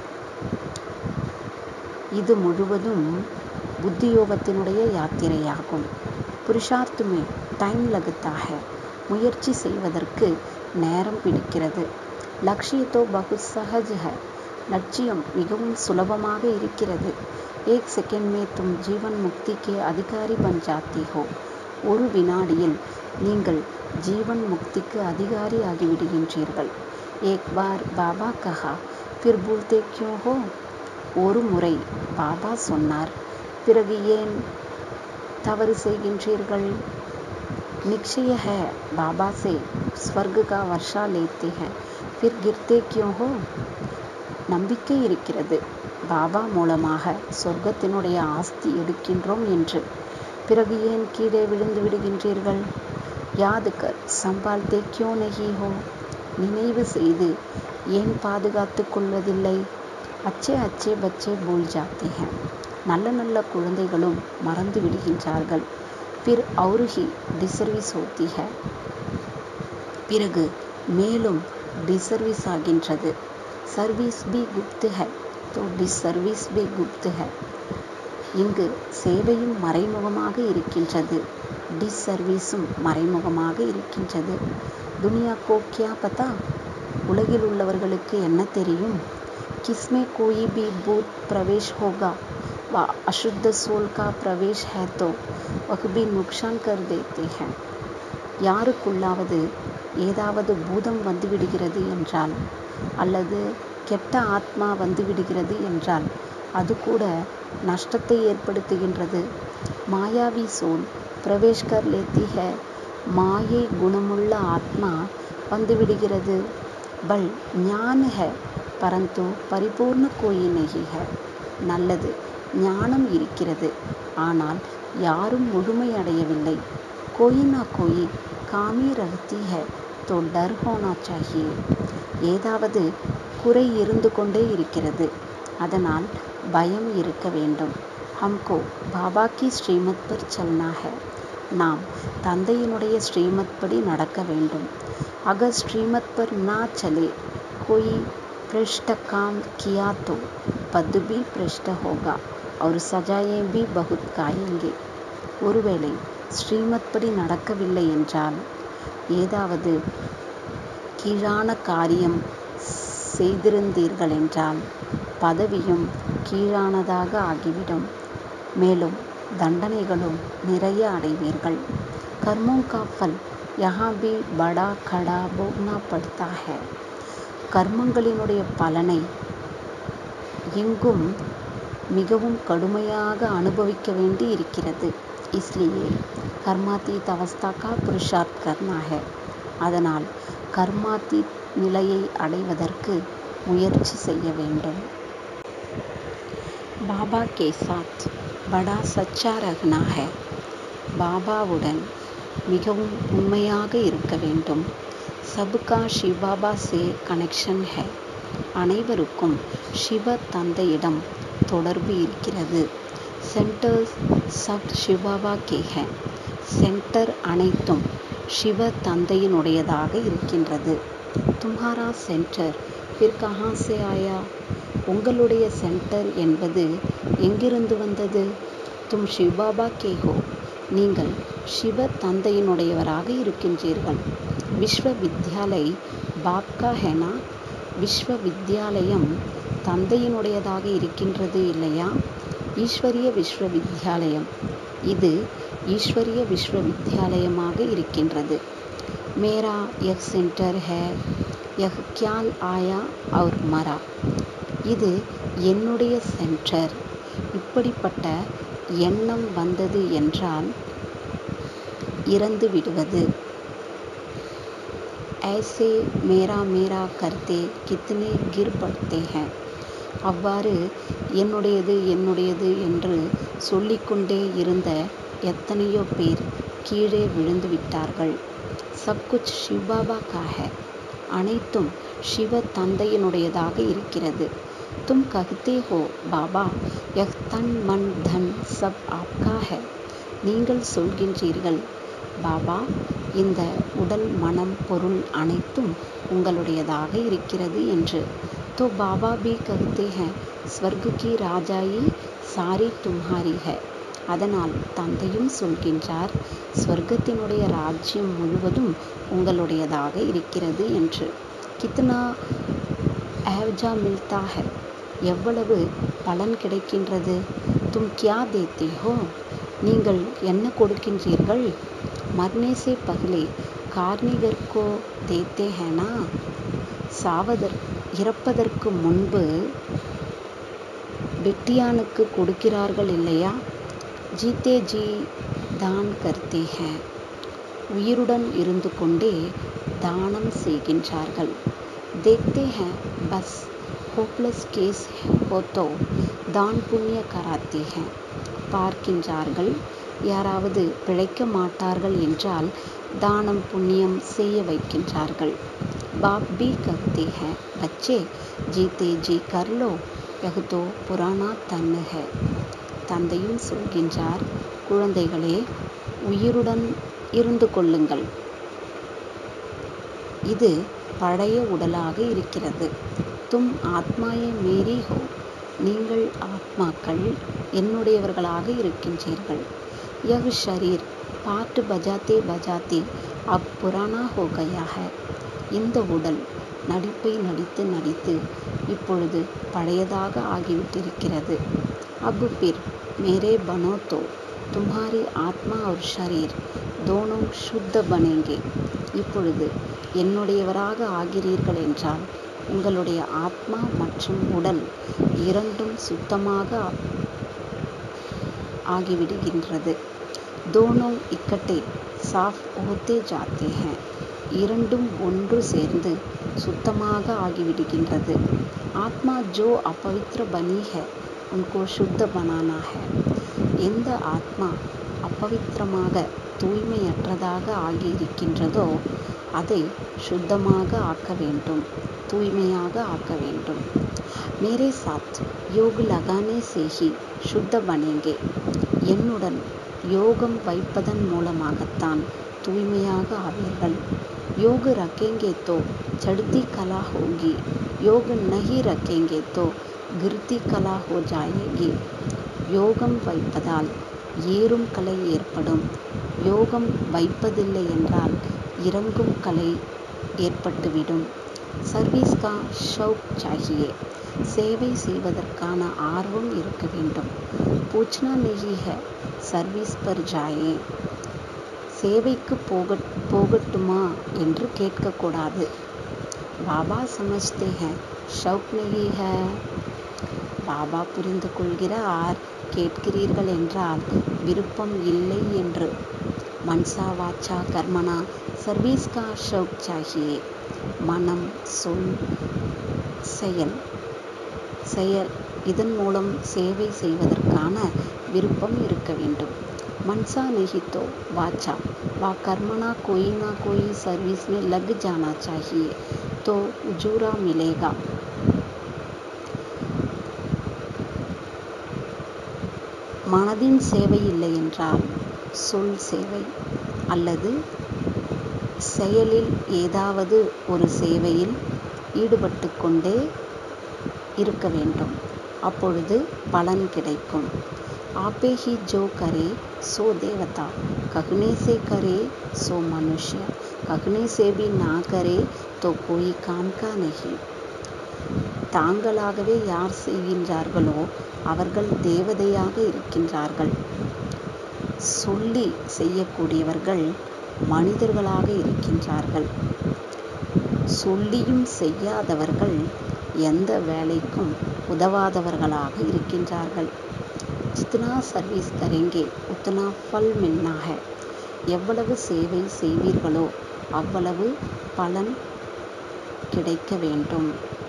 இது முழுவதும் புத்தியோகத்தினுடைய யாத்திரையாகும் புருஷார்த்துமே டைம் லகுத்தாக முயற்சி செய்வதற்கு நேரம் பிடிக்கிறது லக்ஷியத்தோ பகு சஹஜ் ஹை லட்சியம் மிகவும் சுலபமாக இருக்கிறது ஏக் செகண்ட் மே தும் ஜீவன் முக்திக்கு அதிகாரி பன் ஜாத்தி ஹோ ஒரு வினாடியில் நீங்கள் ஜீவன் முக்திக்கு அதிகாரி ஆகிவிடுகின்றீர்கள் एक बार बाबा कहा फिर भूलते क्यों हो ஒரு முறை பாபா சொன்னார் பிறகு ஏன் தவறு செய்கின்றீர்கள் निश्चय है बाबा से स्वर्ग का वर्षा लेते हैं फिर गिरते क्यों हो நம்பிக்கை இருக்கிறது பாபா மூலமாக சொர்க்கத்தினுடைய ஆஸ்தி எடுக்கின்றோம் என்று பிறகு ஏன் கீழே விழுந்து விடுகின்றீர்கள் யாதுக்கர் சம்பால்தே கியோ நகி ஹோ நினைவு செய்து ஏன் பாதுகாத்து கொள்வதில்லை அச்சே அச்சே பச்சே பூல் ஜாத்தே ஹேன் நல்ல நல்ல குழந்தைகளும் மறந்து விடுகின்றார்கள் பிர் அவுருகி டிசர்விஸ் ஹோத்தி ஹே பிறகு மேலும் டிசர்விஸ் ஆகின்றது சர்வீஸ் பி குப்து ஹை தோ டிசர்வீஸ் பி குப்து ஹை இங்கு சேவையும் மறைமுகமாக இருக்கின்றது டிசர்வீஸும் மறைமுகமாக இருக்கின்றது துனியா கோ கியா பதா உலகில் உள்ளவர்களுக்கு என்ன தெரியும் किसमें कोई भी भूत प्रवेश होगा व अशुद्ध सोल का प्रवेश है तो वह भी नुकसान कर देते हैं யாருக்குள்ளாவது ஏதாவது பூதம் வந்துவிடுகிறது என்றால் அல்லது கெட்ட ஆத்மா வந்துவிடுகிறது என்றால் அது கூட நஷ்டத்தை ஏற்படுத்துகின்றது மாயாவி சோல் பிரவேஷ் கர் லேத்தி ஹே மாயை குணமுள்ள ஆத்மா வந்துவிடுகிறது பல் ஞான ஹே பரந்து பரிபூர்ண கோயி நகி ஹே நல்லது ஞானம் இருக்கிறது ஆனால் யாரும் முழுமையடையவில்லை கோயி நா கோயி காமி ரகத்தி ஹே தோ டர் ஹோனா சாஹியே ஏதாவது குறை இருந்து கொண்டே இருக்கிறது அதனால் பயம் இருக்க வேண்டும் ஹம்கோ பாபா கி ஸ்ரீமத் பர் சல்னா ஹே நாம் தந்தையினுடைய ஸ்ரீமத் படி நடக்க வேண்டும் அகர் ஸ்ரீமத் பர் நா சலே கோயி पृष्ठ काम किया तो पद भी पृष्ठ होगा और सजाएं भी बहुत காயேங்கே ஒருவேளை ஸ்ரீமத் படி நடக்கவில்லை என்றால் ஏதாவது கீழான காரியம் செய்திருந்தீர்கள் என்றால் பதவியும் கீழானதாக ஆகிவிடும் மேலும் தண்டனைகளும் நிறைய அடைவீர்கள் கர்மோं का फल यहाँ भी बड़ा खड़ा भोगना पड़ता है கர்மங்களினுடைய பலனை எங்கும் மிகவும் கடுமையாக அனுபவிக்க வேண்டி இருக்கிறது इसलिए கர்மாத்தீத் அவஸ்தா கா புருஷார்த் கர்னா है அதனால் கர்மாத்தீத் நிலையை அடைவதற்கு முயற்சி செய்ய வேண்டும் பாபா கே சாத் படா சச்சா ரஹ்னா है பாபாவுடன் மிகவும் உண்மையாக இருக்க வேண்டும் சபுகா சிவபாபா சே கனெக்ஷன் ஹே அனைவருக்கும் சிவ தந்தையிடம் தொடர்பு இருக்கிறது சென்டர்ஸ் சப் சிவபாபா கே ஹே சென்டர் அனைத்தும் சிவ தந்தையினுடையதாக இருக்கின்றது தும்ஹாரா சென்டர் பிர் கஹா சே ஆயா உங்களுடைய சென்டர் என்பது எங்கிருந்து வந்தது தும் சிவபாபா கே ஹோ நீங்கள் சிவ தந்தையினுடையவராக இருக்கின்றீர்கள் விஸ்வ வித்யாலய் பாப்கா ஹெனா விஸ்வ வித்யாலயம் தந்தையினுடையதாக இருக்கின்றது இல்லையா ஈஸ்வரிய விஸ்வ வித்யாலயம் இது ஈஸ்வரிய விஸ்வ வித்யாலயமாக இருக்கின்றது மேரா யக் சென்டர் ஹே யக் கியால் ஆயா அவர் மரா இது என்னுடைய சென்டர் இப்படிப்பட்ட எண்ணம் வந்தது என்றால் இறந்து விடுவது ऐसे மேரா மேரா கர்த்தே கித்னே கிர் படுத்தே ஹே அவ்வாறு என்னுடையது என்னுடையது என்று சொல்லிக்கொண்டே இருந்த எத்தனையோ பேர் கீழே விழுந்து விட்டார்கள் சப்குச் சிவபாபா காக அனைத்தும் சிவ தந்தையினுடையதாக இருக்கிறது தும் கஹ்தே ஹோ பாபா யஹ் தன் மன் தன் சப் ஆப்கா ஹே நீங்கள் சொல்கின்றீர்கள் பாபா இந்த உடல் மனம் பொருள் அனைத்தும் உங்களுடையதாக இருக்கிறது என்று तो बाबा भी कहते हैं स्वर्ग की ராஜாயி சாரி தும்ஹாரி है அதனால் தந்தையும் சொல்கின்றார் ஸ்வர்க்கத்தினுடைய ராஜ்யம் முழுவதும் உங்களுடையதாக இருக்கிறது என்று கித்னா ஏவஜா மில்தா है எவ்வளவு பலன் கிடைக்கின்றது தும் கியா தேத்தே ஹோ நீங்கள் என்ன கொடுக்கின்றீர்கள் மர்னே சே பகலே கார்னிகர் கோ தேத்தே ஹேனா சாவதற் இறப்பதற்கு முன்பு வெட்டியானுக்கு கொடுக்கிறார்கள் இல்லையா ஜீத்தே ஜீ தான் கர்த்தே ஹே உயிருடன் இருந்து கொண்டே தானம் செய்கின்றார்கள் देखते हैं बस ஹோப்லெஸ் கேஸ் ஹோத்தோ தான் புண்ணிய கராத்தே ஹே பார்க்கின்றார்கள் யாராவது பிழைக்க மாட்டார்கள் என்றால் தானம் புண்ணியம் செய்ய வைக்கின்றார்கள் பாப் பி கர்த்தே ஹே பச்சே ஜீத்தே ஜி கர்லோ யகுதோ புராணா தன்னு ஹே தந்தையும் சொல்கின்றார் குழந்தைகளே உயிருடன் இருந்து கொள்ளுங்கள் இது பழைய உடலாக இருக்கிறது தும் ஆத்மாயே மேரி ஹோ நீங்கள் ஆத்மாக்கள் என்னுடையவர்களாக இருக்கின்றீர்கள் யஹ் ஷரீர் பாட்டு பஜாத்தே பஜாத்தே அப் புராணா ஹோ கயா ஹை இந்த உடல் நடிப்பை நடித்து நடித்து இப்பொழுது பழையதாக ஆகிவிட்டிருக்கிறது அப் பிர் மேரே பனோ தோ தும்ஹாரி ஆத்மா और ஷரீர் தோனோ சுத்த பனேங்கே இப்பொழுது என்னுடையவராக ஆகிறீர்கள் என்றால் உங்களுடைய ஆத்மா மற்றும் உடல் இரண்டும் சுத்தமாக ஆகிவிடுகின்றது தோனோ இக்கட்டே சாஃப் ஓத்தே ஜாத்தே ஹே இரண்டும் ஒன்று சேர்ந்து சுத்தமாக ஆகிவிடுகின்றது ஆத்மா ஜோ अपवित्र बनी है उनको शुद्ध बनाना है எந்த ஆத்மா அப்பவித்திரமாக தூய்மையற்றதாக ஆகியிருக்கின்றதோ அதை சுத்தமாக ஆக்க வேண்டும் தூய்மையாக ஆக்க வேண்டும் மேரே சாத் யோக் லகானே சேஹி சுத்த பனேங்கே என்னுடன் யோகம் வைப்பதன் மூலமாகத்தான் தூய்மையாக ஆவீர்கள் योग रखेंगे तो चढ़ती कला होगी योग नहीं रखेंगे तो गिरती कला हो जाएगी யோகம் வைப்பதால் ஏறும் கலை ஏற்படும் யோகம் வைப்பதில்லை என்றால் இறங்கும் கலை ஏற்பட்டுவிடும் சர்வீஸ் கா ஷவுக் சாகியே சேவை செய்வதற்கான ஆர்வம் இருக்க வேண்டும் பூச்னா நெஹி ஹை சர்வீஸ் பர் ஜாயே சேவைக்கு போக போகட்டுமா என்று கேட்கக்கூடாது பாபா சமஜ்தே ஹே ஷவுக் நெஹி ஹை பாபா புரிந்து கொள்கிறார் கேட்கிறீர்கள் என்றால் விருப்பம் இல்லை என்று மன்சா வாச்சா கர்மனா சர்வீஸ் கா ஷவுக் சாகியே மனம் சொல் செயல் செயல் இதன் மூலம் சேவை செய்வதற்கான விருப்பம் இருக்க வேண்டும் मनसा नहीं तो वाचा व कर्मणा कोई ना कोई सर्विस में लग जाना चाहिए तो उजूरा मिलेगा மனதின் சேவை இல்லை என்றால் சொல் சேவை அல்லது செயலில் ஏதாவது ஒரு சேவையில் ஈடுபட்டு கொண்டே இருக்க வேண்டும் அப்பொழுது பலன் கிடைக்கும் आपे ही जो करे सो देवता कहने से करे सो मनुष्य कहने से भी ना करे तो कोई काम का नहीं தாங்களாகவே யார் செய்கின்றார்களோ அவர்கள் தேவதையாக இருக்கின்றார்கள் சொல்லி செய்யக்கூடியவர்கள் மனிதர்களாக இருக்கின்றார்கள் சொல்லியும் செய்யாதவர்கள் எந்த வேலைக்கும் உதவாதவர்களாக இருக்கின்றார்கள் जितना सर्विस करेंगे उतना फल मिलना है எவ்வளவு சேவை செய்வீர்களோ அவ்வளவு பலன் கிடைக்க வேண்டும்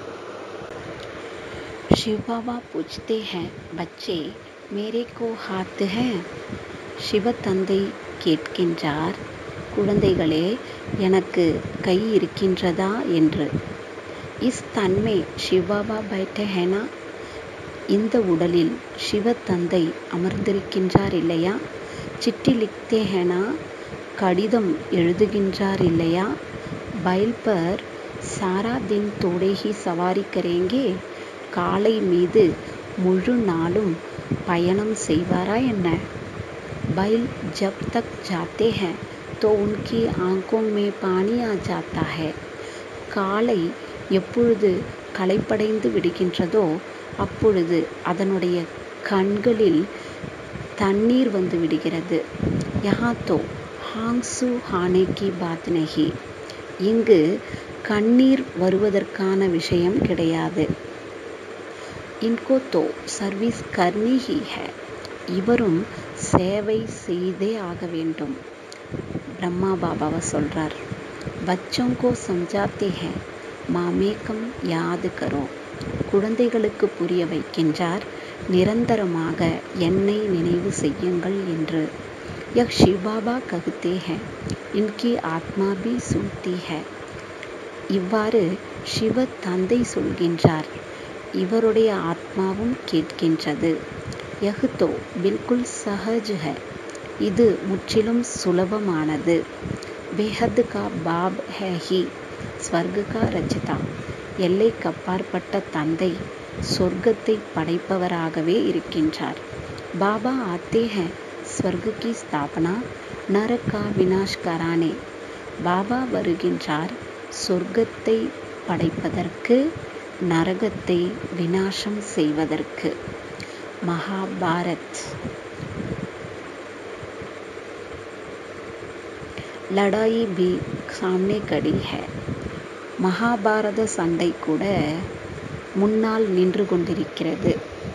शिव बाबा पूछते हैं बच्चे मेरे को हाथ है சிவ தந்தை கேட்கின்றார் குழந்தைகளே எனக்கு கை இருக்கின்றதா என்று இஸ் தன்மே சிவபாபா பைட்டே ஹேனா இந்த உடலில் சிவ தந்தை அமர்ந்திருக்கின்றார் இல்லையா சிட்டி லிக்தே ஹேனா கடிதம் எழுதுகின்றார் இல்லையா பைல் பர் சாரா தின் தோடேகி சவாரி கரேங்கே காலை மீது முழு நாளும் பயணம் செய்வாரா என்ன बैल जब तक जाते हैं तो उनकी आंखों में पानी आ जाता है காலை எப்பொழுது களைப்படைந்து விடுகின்றதோ அப்பொழுது அதனுடைய கண்களில் தண்ணீர் வந்து விடுகிறது யஹா தோ ஹாங்ஸு ஹானே கி பாத் நஹி இங்கு கண்ணீர் வருவதற்கான விஷயம் கிடையாது இன்கோ தோ சர்வீஸ் கர்னி ஹி ஹே இவரும் சேவை செய்தே ஆக வேண்டும் பிரம்மா பாபாவை சொல்றார் பச்சோं को समझाते हैं மாமேக்கம் யாது கரோ குழந்தைகளுக்கு புரிய வைக்கின்றார் நிரந்தரமாக என்னை நினைவு செய்யுங்கள் என்று யக் சிவபாபா ககுத்தே ஹே இன்கி ஆத்மா பி சுன்தி ஹே இவ்வாறு சிவ தந்தை சொல்கின்றார் இவருடைய ஆத்மாவும் கேட்கின்றது யகுதோ பில்குல் சஹஜ் ஹை இது முற்றிலும் சுலபமானது பேஹத் கா பாப் ஹே ஹி ஸ்வர்க கா ரச்சிதா எல்லைக்கு அப்பாற்பட்ட தந்தை சொர்க்கத்தை படைப்பவராகவே இருக்கின்றார் பாபா ஆத்தே ஹே ஸ்வர்க கி ஸ்தாபனா நரகா வினாஷ் கரானே பாபா வருகின்றார் சொர்க்கத்தை படைப்பதற்கு நரகத்தை வினாசம் செய்வதற்கு மகாபாரத் லடாயி பி சாம்னே கடி ஹே மகாபாரத சண்டை கூட முன்னால் நின்று கொண்டிருக்கிறது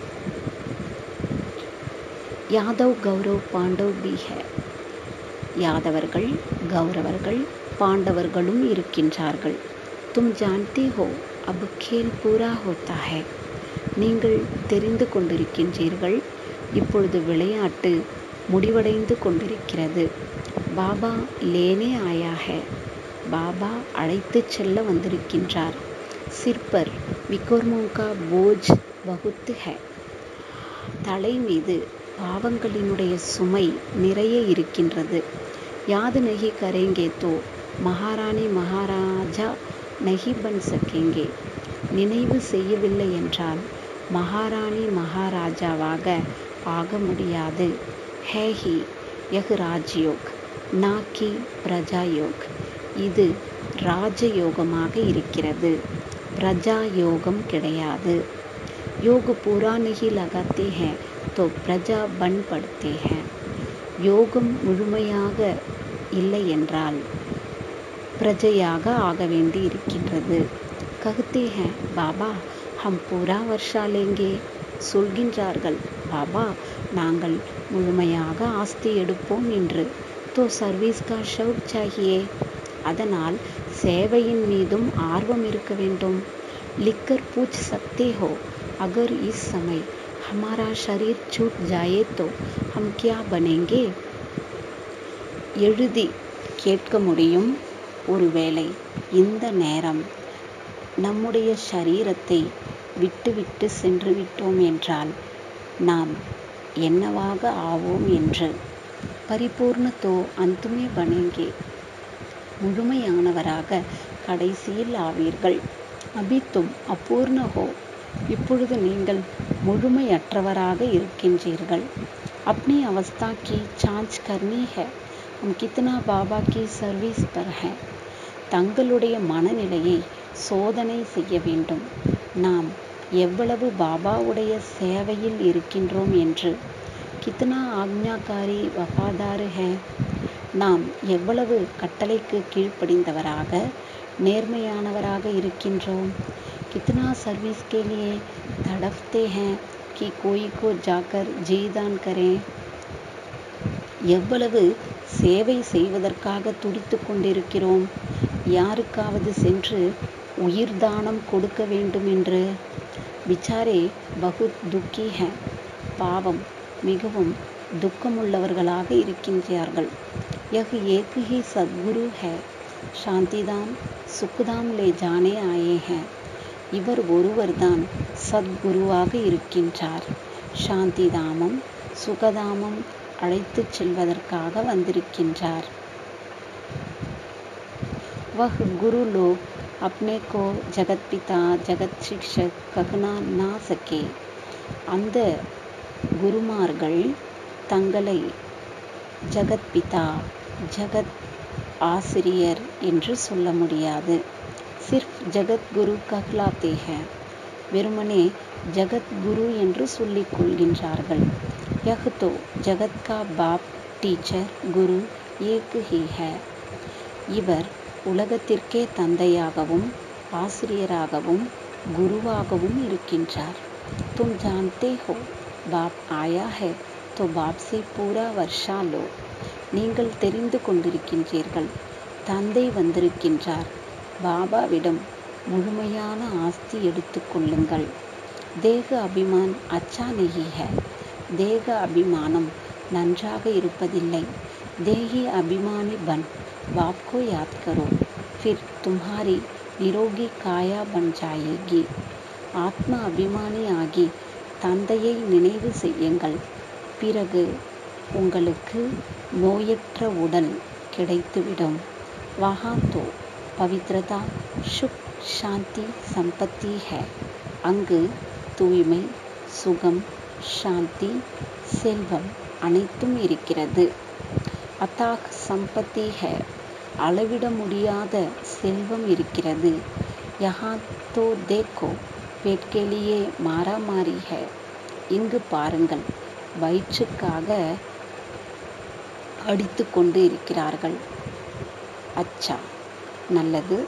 யாதவ் கௌரவ் பாண்டவ் பி ஹே யாதவர்கள் கௌரவர்கள் பாண்டவர்களும் இருக்கின்றார்கள் தும் ஜான்தே ஹோ அப் கேல் பூரா ஹோத்தா ஹே நீங்கள் தெரிந்து கொண்டிருக்கின்றீர்கள் இப்பொழுது விளையாட்டு முடிவடைந்து கொண்டிருக்கிறது பாபா லேனே ஆயா ஹே பாபா அழைத்து செல்ல வந்திருக்கின்றார் சிற்பர் விக்கோர்மோங்கா போஜ் வகுத்து ஹே தலை மீது பாவங்களினுடைய சுமை நிறைய இருக்கின்றது யாது நகி கரேங்கே தோ மகாராணி மகாராஜா நகி பன் சக்கேங்கே நினைவு செய்யவில்லை என்றால் மகாராணி மகாராஜாவாக ஆக முடியாது ஹேஹி யஹ் ராஜயோக் நாக்கி பிரஜாயோக் இது ராஜயோகமாக இருக்கிறது பிரஜா யோகம் கிடையாது योग पूरा नहीं लगाते हैं तो பிரஜா பன் படுத்தே हैं யோகம் முழுமையாக இல்லை என்றால் பிரஜையாக ஆக வேண்டி இருக்கின்றது ககுத்தே हैं பாபா ஹம் பூரா வர்ஷா லேங்கே சொல்கின்றார்கள் பாபா நாங்கள் முழுமையாக ஆஸ்தி எடுப்போம் என்று தோ சர்வீஸ் கா ஷவுக் சாகியே அதனால் சேவையின் மீதும் ஆர்வம் இருக்க வேண்டும் लिखकर पूछ सकते हो अगर इस समय हमारा शरीर छूट जाए तो हम क्या बनेंगे எழுதி கேட்க முடியும் ஒருவேளை இந்த நேரம் நம்முடைய சரீரத்தை விட்டுவிட்டு சென்று விட்டோம் என்றால் நாம் என்னவாக ஆவோம் என்று பரிபூர்ணத்தோ அந்துமே பனேங்கே முழுமையானவராக கடைசியில் ஆவீர்கள் அபித்தும் அபூர்ண ஹோ இப்பொழுது நீங்கள் முழுமையற்றவராக இருக்கின்றீர்கள் अपनी अवस्था की जांच करनी है हम कितना बाबा की सर्विस पर है தங்களுடைய மனநிலையை சோதனை செய்ய வேண்டும் நாம் எவ்வளவு பாபாவுடைய சேவையில் இருக்கின்றோம் என்று கித்னா ஆக்ஞாகாரி வஃபாதார் ஹே நாம் எவ்வளவு கட்டளைக்கு கீழ்ப்படிந்தவராக நேர்மையானவராக இருக்கின்றோம் कितना सर्विस के लिए तड़पते हैं कि कोई को जाकर जीदान करें எவ்வளவு சேவை செய்வதற்காக துடித்து கொண்டிருக்கிறோம் யாருக்காவது சென்று உயிர் தானம் கொடுக்க வேண்டும் என்று விசாரே பகுத் துக்கி ஹே பாவம் மிகவும் துக்கமுள்ளவர்களாக இருக்கின்றார்கள் யஹ் ஏக் ஹி சத்குரு ஹே சாந்திதாம் சுக்குதாம் லே ஜானே ஆயே ஹே இவர் ஒருவர்தான் சத்குருவாக இருக்கின்றார் சாந்திதாமம் சுகதாமம் அழைத்துச் செல்வதற்காக வந்திருக்கின்றார் वह गुरु लोग अपने को जगत पिता जगत शिक्षक कहना ना सके அந்த குருமார்கள் தங்களை ஜகத் பிதா ஜகத் ஆசிரியர் என்று சொல்ல முடியாது சிர்ஃப் ஜகத் குரு கஹ்லாத்தே ஹே வெறுமனே ஜகத் குரு என்று சொல்லிக் கொள்கின்றார்கள் யஹ் தோ ஜகத் கா பாப் டீச்சர் குரு ஏக் ஹி ஹே இவர் உலகத்திற்கே தந்தையாகவும் ஆசிரியராகவும் குருவாகவும் இருக்கின்றார் तुम जानते हो बाप आया है तो बाप से पूरा वर्षा लो நீங்கள் தெரிந்து கொண்டிருக்கின்றீர்கள் தந்தை வந்திருக்கின்றார் பாபாவிடம் முழுமையான ஆஸ்தி எடுத்துக்கொள்ளுங்கள் தேக அபிமான் அச்சா நெகி ஹை தேக அபிமானம் நன்றாக இருப்பதில்லை தேகி அபிமானி பன் बाप को याद करो फिर तुम्हारी निरोगी काया बन जाएगी ஆத்ம அபிமானி ஆகி தந்தையை நினைவு செய்யுங்கள் பிறகு உங்களுக்கு நோயற்ற உடல் கிடைத்துவிடும் வஹாத்தோ பவித்ரதா சுக் சாந்தி சம்பத்தி ஹே அங்கு தூய்மை சுகம் சாந்தி செல்வம் அனைத்தும் இருக்கிறது அத்தாக் சம்பத்தி ஹே அளவிட முடியாத செல்வம் இருக்கிறது யஹா தோ தேக்கோ பேட்கேலியே மாறாமாரி ஹே இங்கு பாருங்கள் வயிற்றுக்காக அடித்து கொண்டு இருக்கிறார்கள் அச்சா நல்லது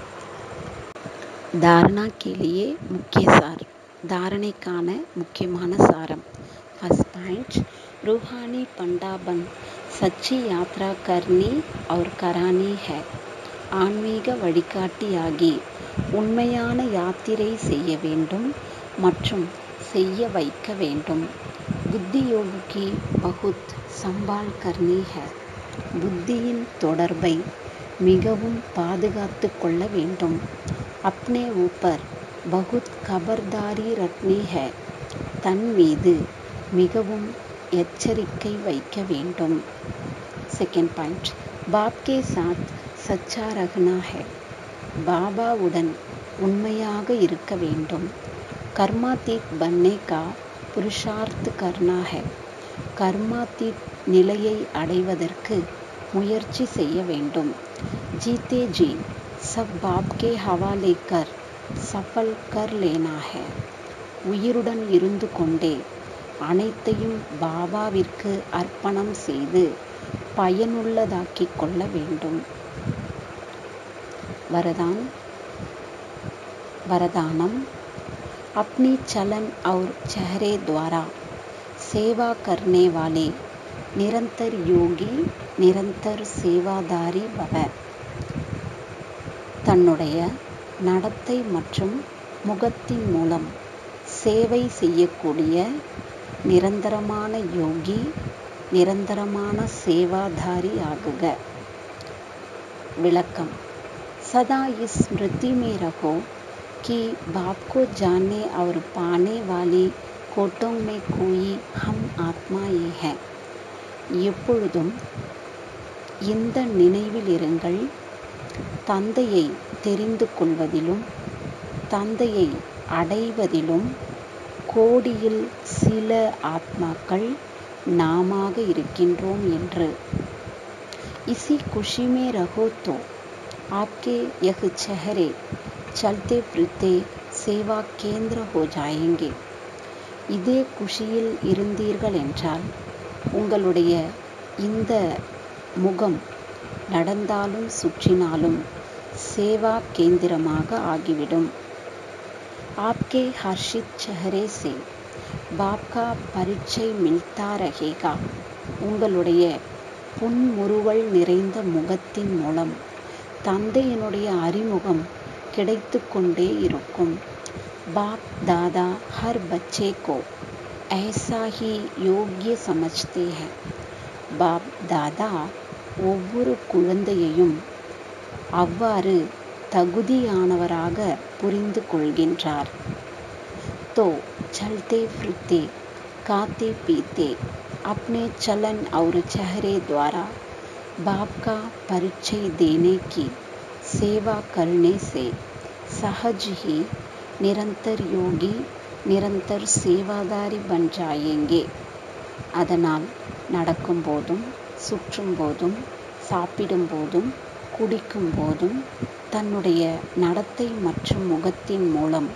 தாரணா கேலியே முக்கிய சார் தாரணைக்கான முக்கியமான சாரம் ஃபர்ஸ்ட் பாயிண்ட் रूहानी पंडाबन सच्ची यात्रा करनी और करानी है ஆன்மீக வழிகாட்டியாகி உண்மையான யாத்திரை செய்ய வேண்டும் மற்றும் செய்ய வைக்க வேண்டும் புத்தி யோகி பகுத் சம்பால் கர்னி ஹை புத்தியின் தொடர்பை மிகவும் பாதுகாத்து கொள்ள வேண்டும் அப்னே ஊப்பர் பகுத் கபர்தாரி ரத்னி ஹை தன் மீது மிகவும் எச்சரிக்கை வைக்க வேண்டும் செகண்ட் பாயிண்ட் பாப் கே சாத் சச்சா ரஹ்னா ஹை பாபாவுடன் உண்மையாக இருக்க வேண்டும் கர்மாதீத் பன்னை கா புருஷார்த் கர்னா ஹை கர்மாதீத் நிலையை அடைவதற்கு முயற்சி செய்ய வேண்டும் ஜீத்தே ஜி சப் பாப் கே ஹவாலே கர் சஃபல் கர் லேனா ஹை உயிருடன் இருந்து கொண்டே அனைத்தையும் பாபாவிற்கு அர்ப்பணம் செய்து பயனுள்ளதாக்கிக் கொள்ள வேண்டும் वरदान वरदानम अपनी चलन और चेहरे द्वारा सेवा करने वाले निरंतर योगी निरंतर சேவாதாரி பவ தன்னுடைய நடத்தை மற்றும் முகத்தின் மூலம் சேவை செய்யக்கூடிய நிரந்தரமான யோகி நிரந்தரமான சேவாதாரி ஆகுக விளக்கம் सदा इस स्मृति में रहो कि बाप को जानने और पाने वाली कोटों में कोई हम ஆத்மாயே है எப்பொழுதும் இந்த நினைவில் இருங்கள் தந்தையை தெரிந்து கொள்வதிலும் தந்தையை அடைவதிலும் கோடியில் சில ஆத்மாக்கள் நாமாக இருக்கின்றோம் என்று इसी खुशी में रहो तो आपके यह चेहरे चलते फिरते சேவா கேந்திர ஹோ ஜாயேங்கே இதே குஷியில் இருந்தீர்கள் என்றால் உங்களுடைய இந்த முகம் நடந்தாலும் சுற்றினாலும் சேவா கேந்திரமாக ஆகிவிடும் आपके हर्षित चेहरे से बाप का परिचय मिलता रहेगा உங்களுடைய புன்முறுவல் நிறைந்த முகத்தின் மூலம் தந்தையினுடைய அறிமுகம் கிடைத்து கொண்டே இருக்கும் பாப் தாதா ஹர் பச்சே கோ ऐसा ही யோக்கிய சமஜ்தே ஹை பாப் தாதா ஒவ்வொரு குழந்தையையும் அவ்வாறு தகுதியானவராக புரிந்து கொள்கின்றார் तो चलते फिरते खाते पीते अपने चलन और चेहरे द्वारा बाप का परिचय देने की सेवा करने से सहज ही निरंतर योगी நிரந்தர் சேவாதாரி பன் ஜாயேங்கே அதனால் நடக்கும் போதும் சுற்றும் போதும் சாப்பிடும் போதும் குடிக்கும் போதும் தன்னுடைய நடத்தை மற்றும் முகத்தின் மூலம்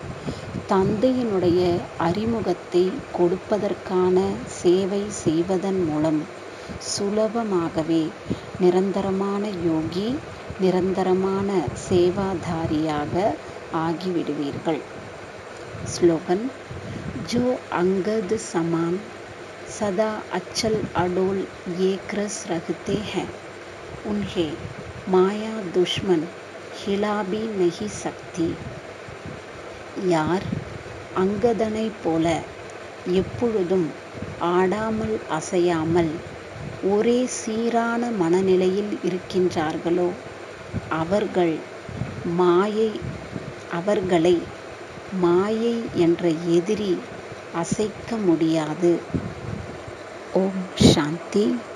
தந்தையினுடைய அறிமுகத்தை கொடுப்பதற்கான சேவை செய்வதன் மூலம் சுலபமாகவே நிரந்தரமான யோகி நிரந்தரமான சேவாதாரியாக ஆகிவிடுவீர்கள் ஸ்லோகன் ஜோ அங்கத் சமான் சதா அச்சல் அடோல் ஏக் ரஸ் ரஹ்தே हैं उन्हें மாயா துஷ்மன் ஹிலாபி நஹி சக்தி யார் அங்கதனைப் போல எப்பொழுதும் ஆடாமல் அசையாமல் ஒரே சீரான மனநிலையில் இருக்கின்றார்களோ அவர்கள் மாயை அவர்களை மாயை என்ற எதிரி அசைக்க முடியாது ஓம் சாந்தி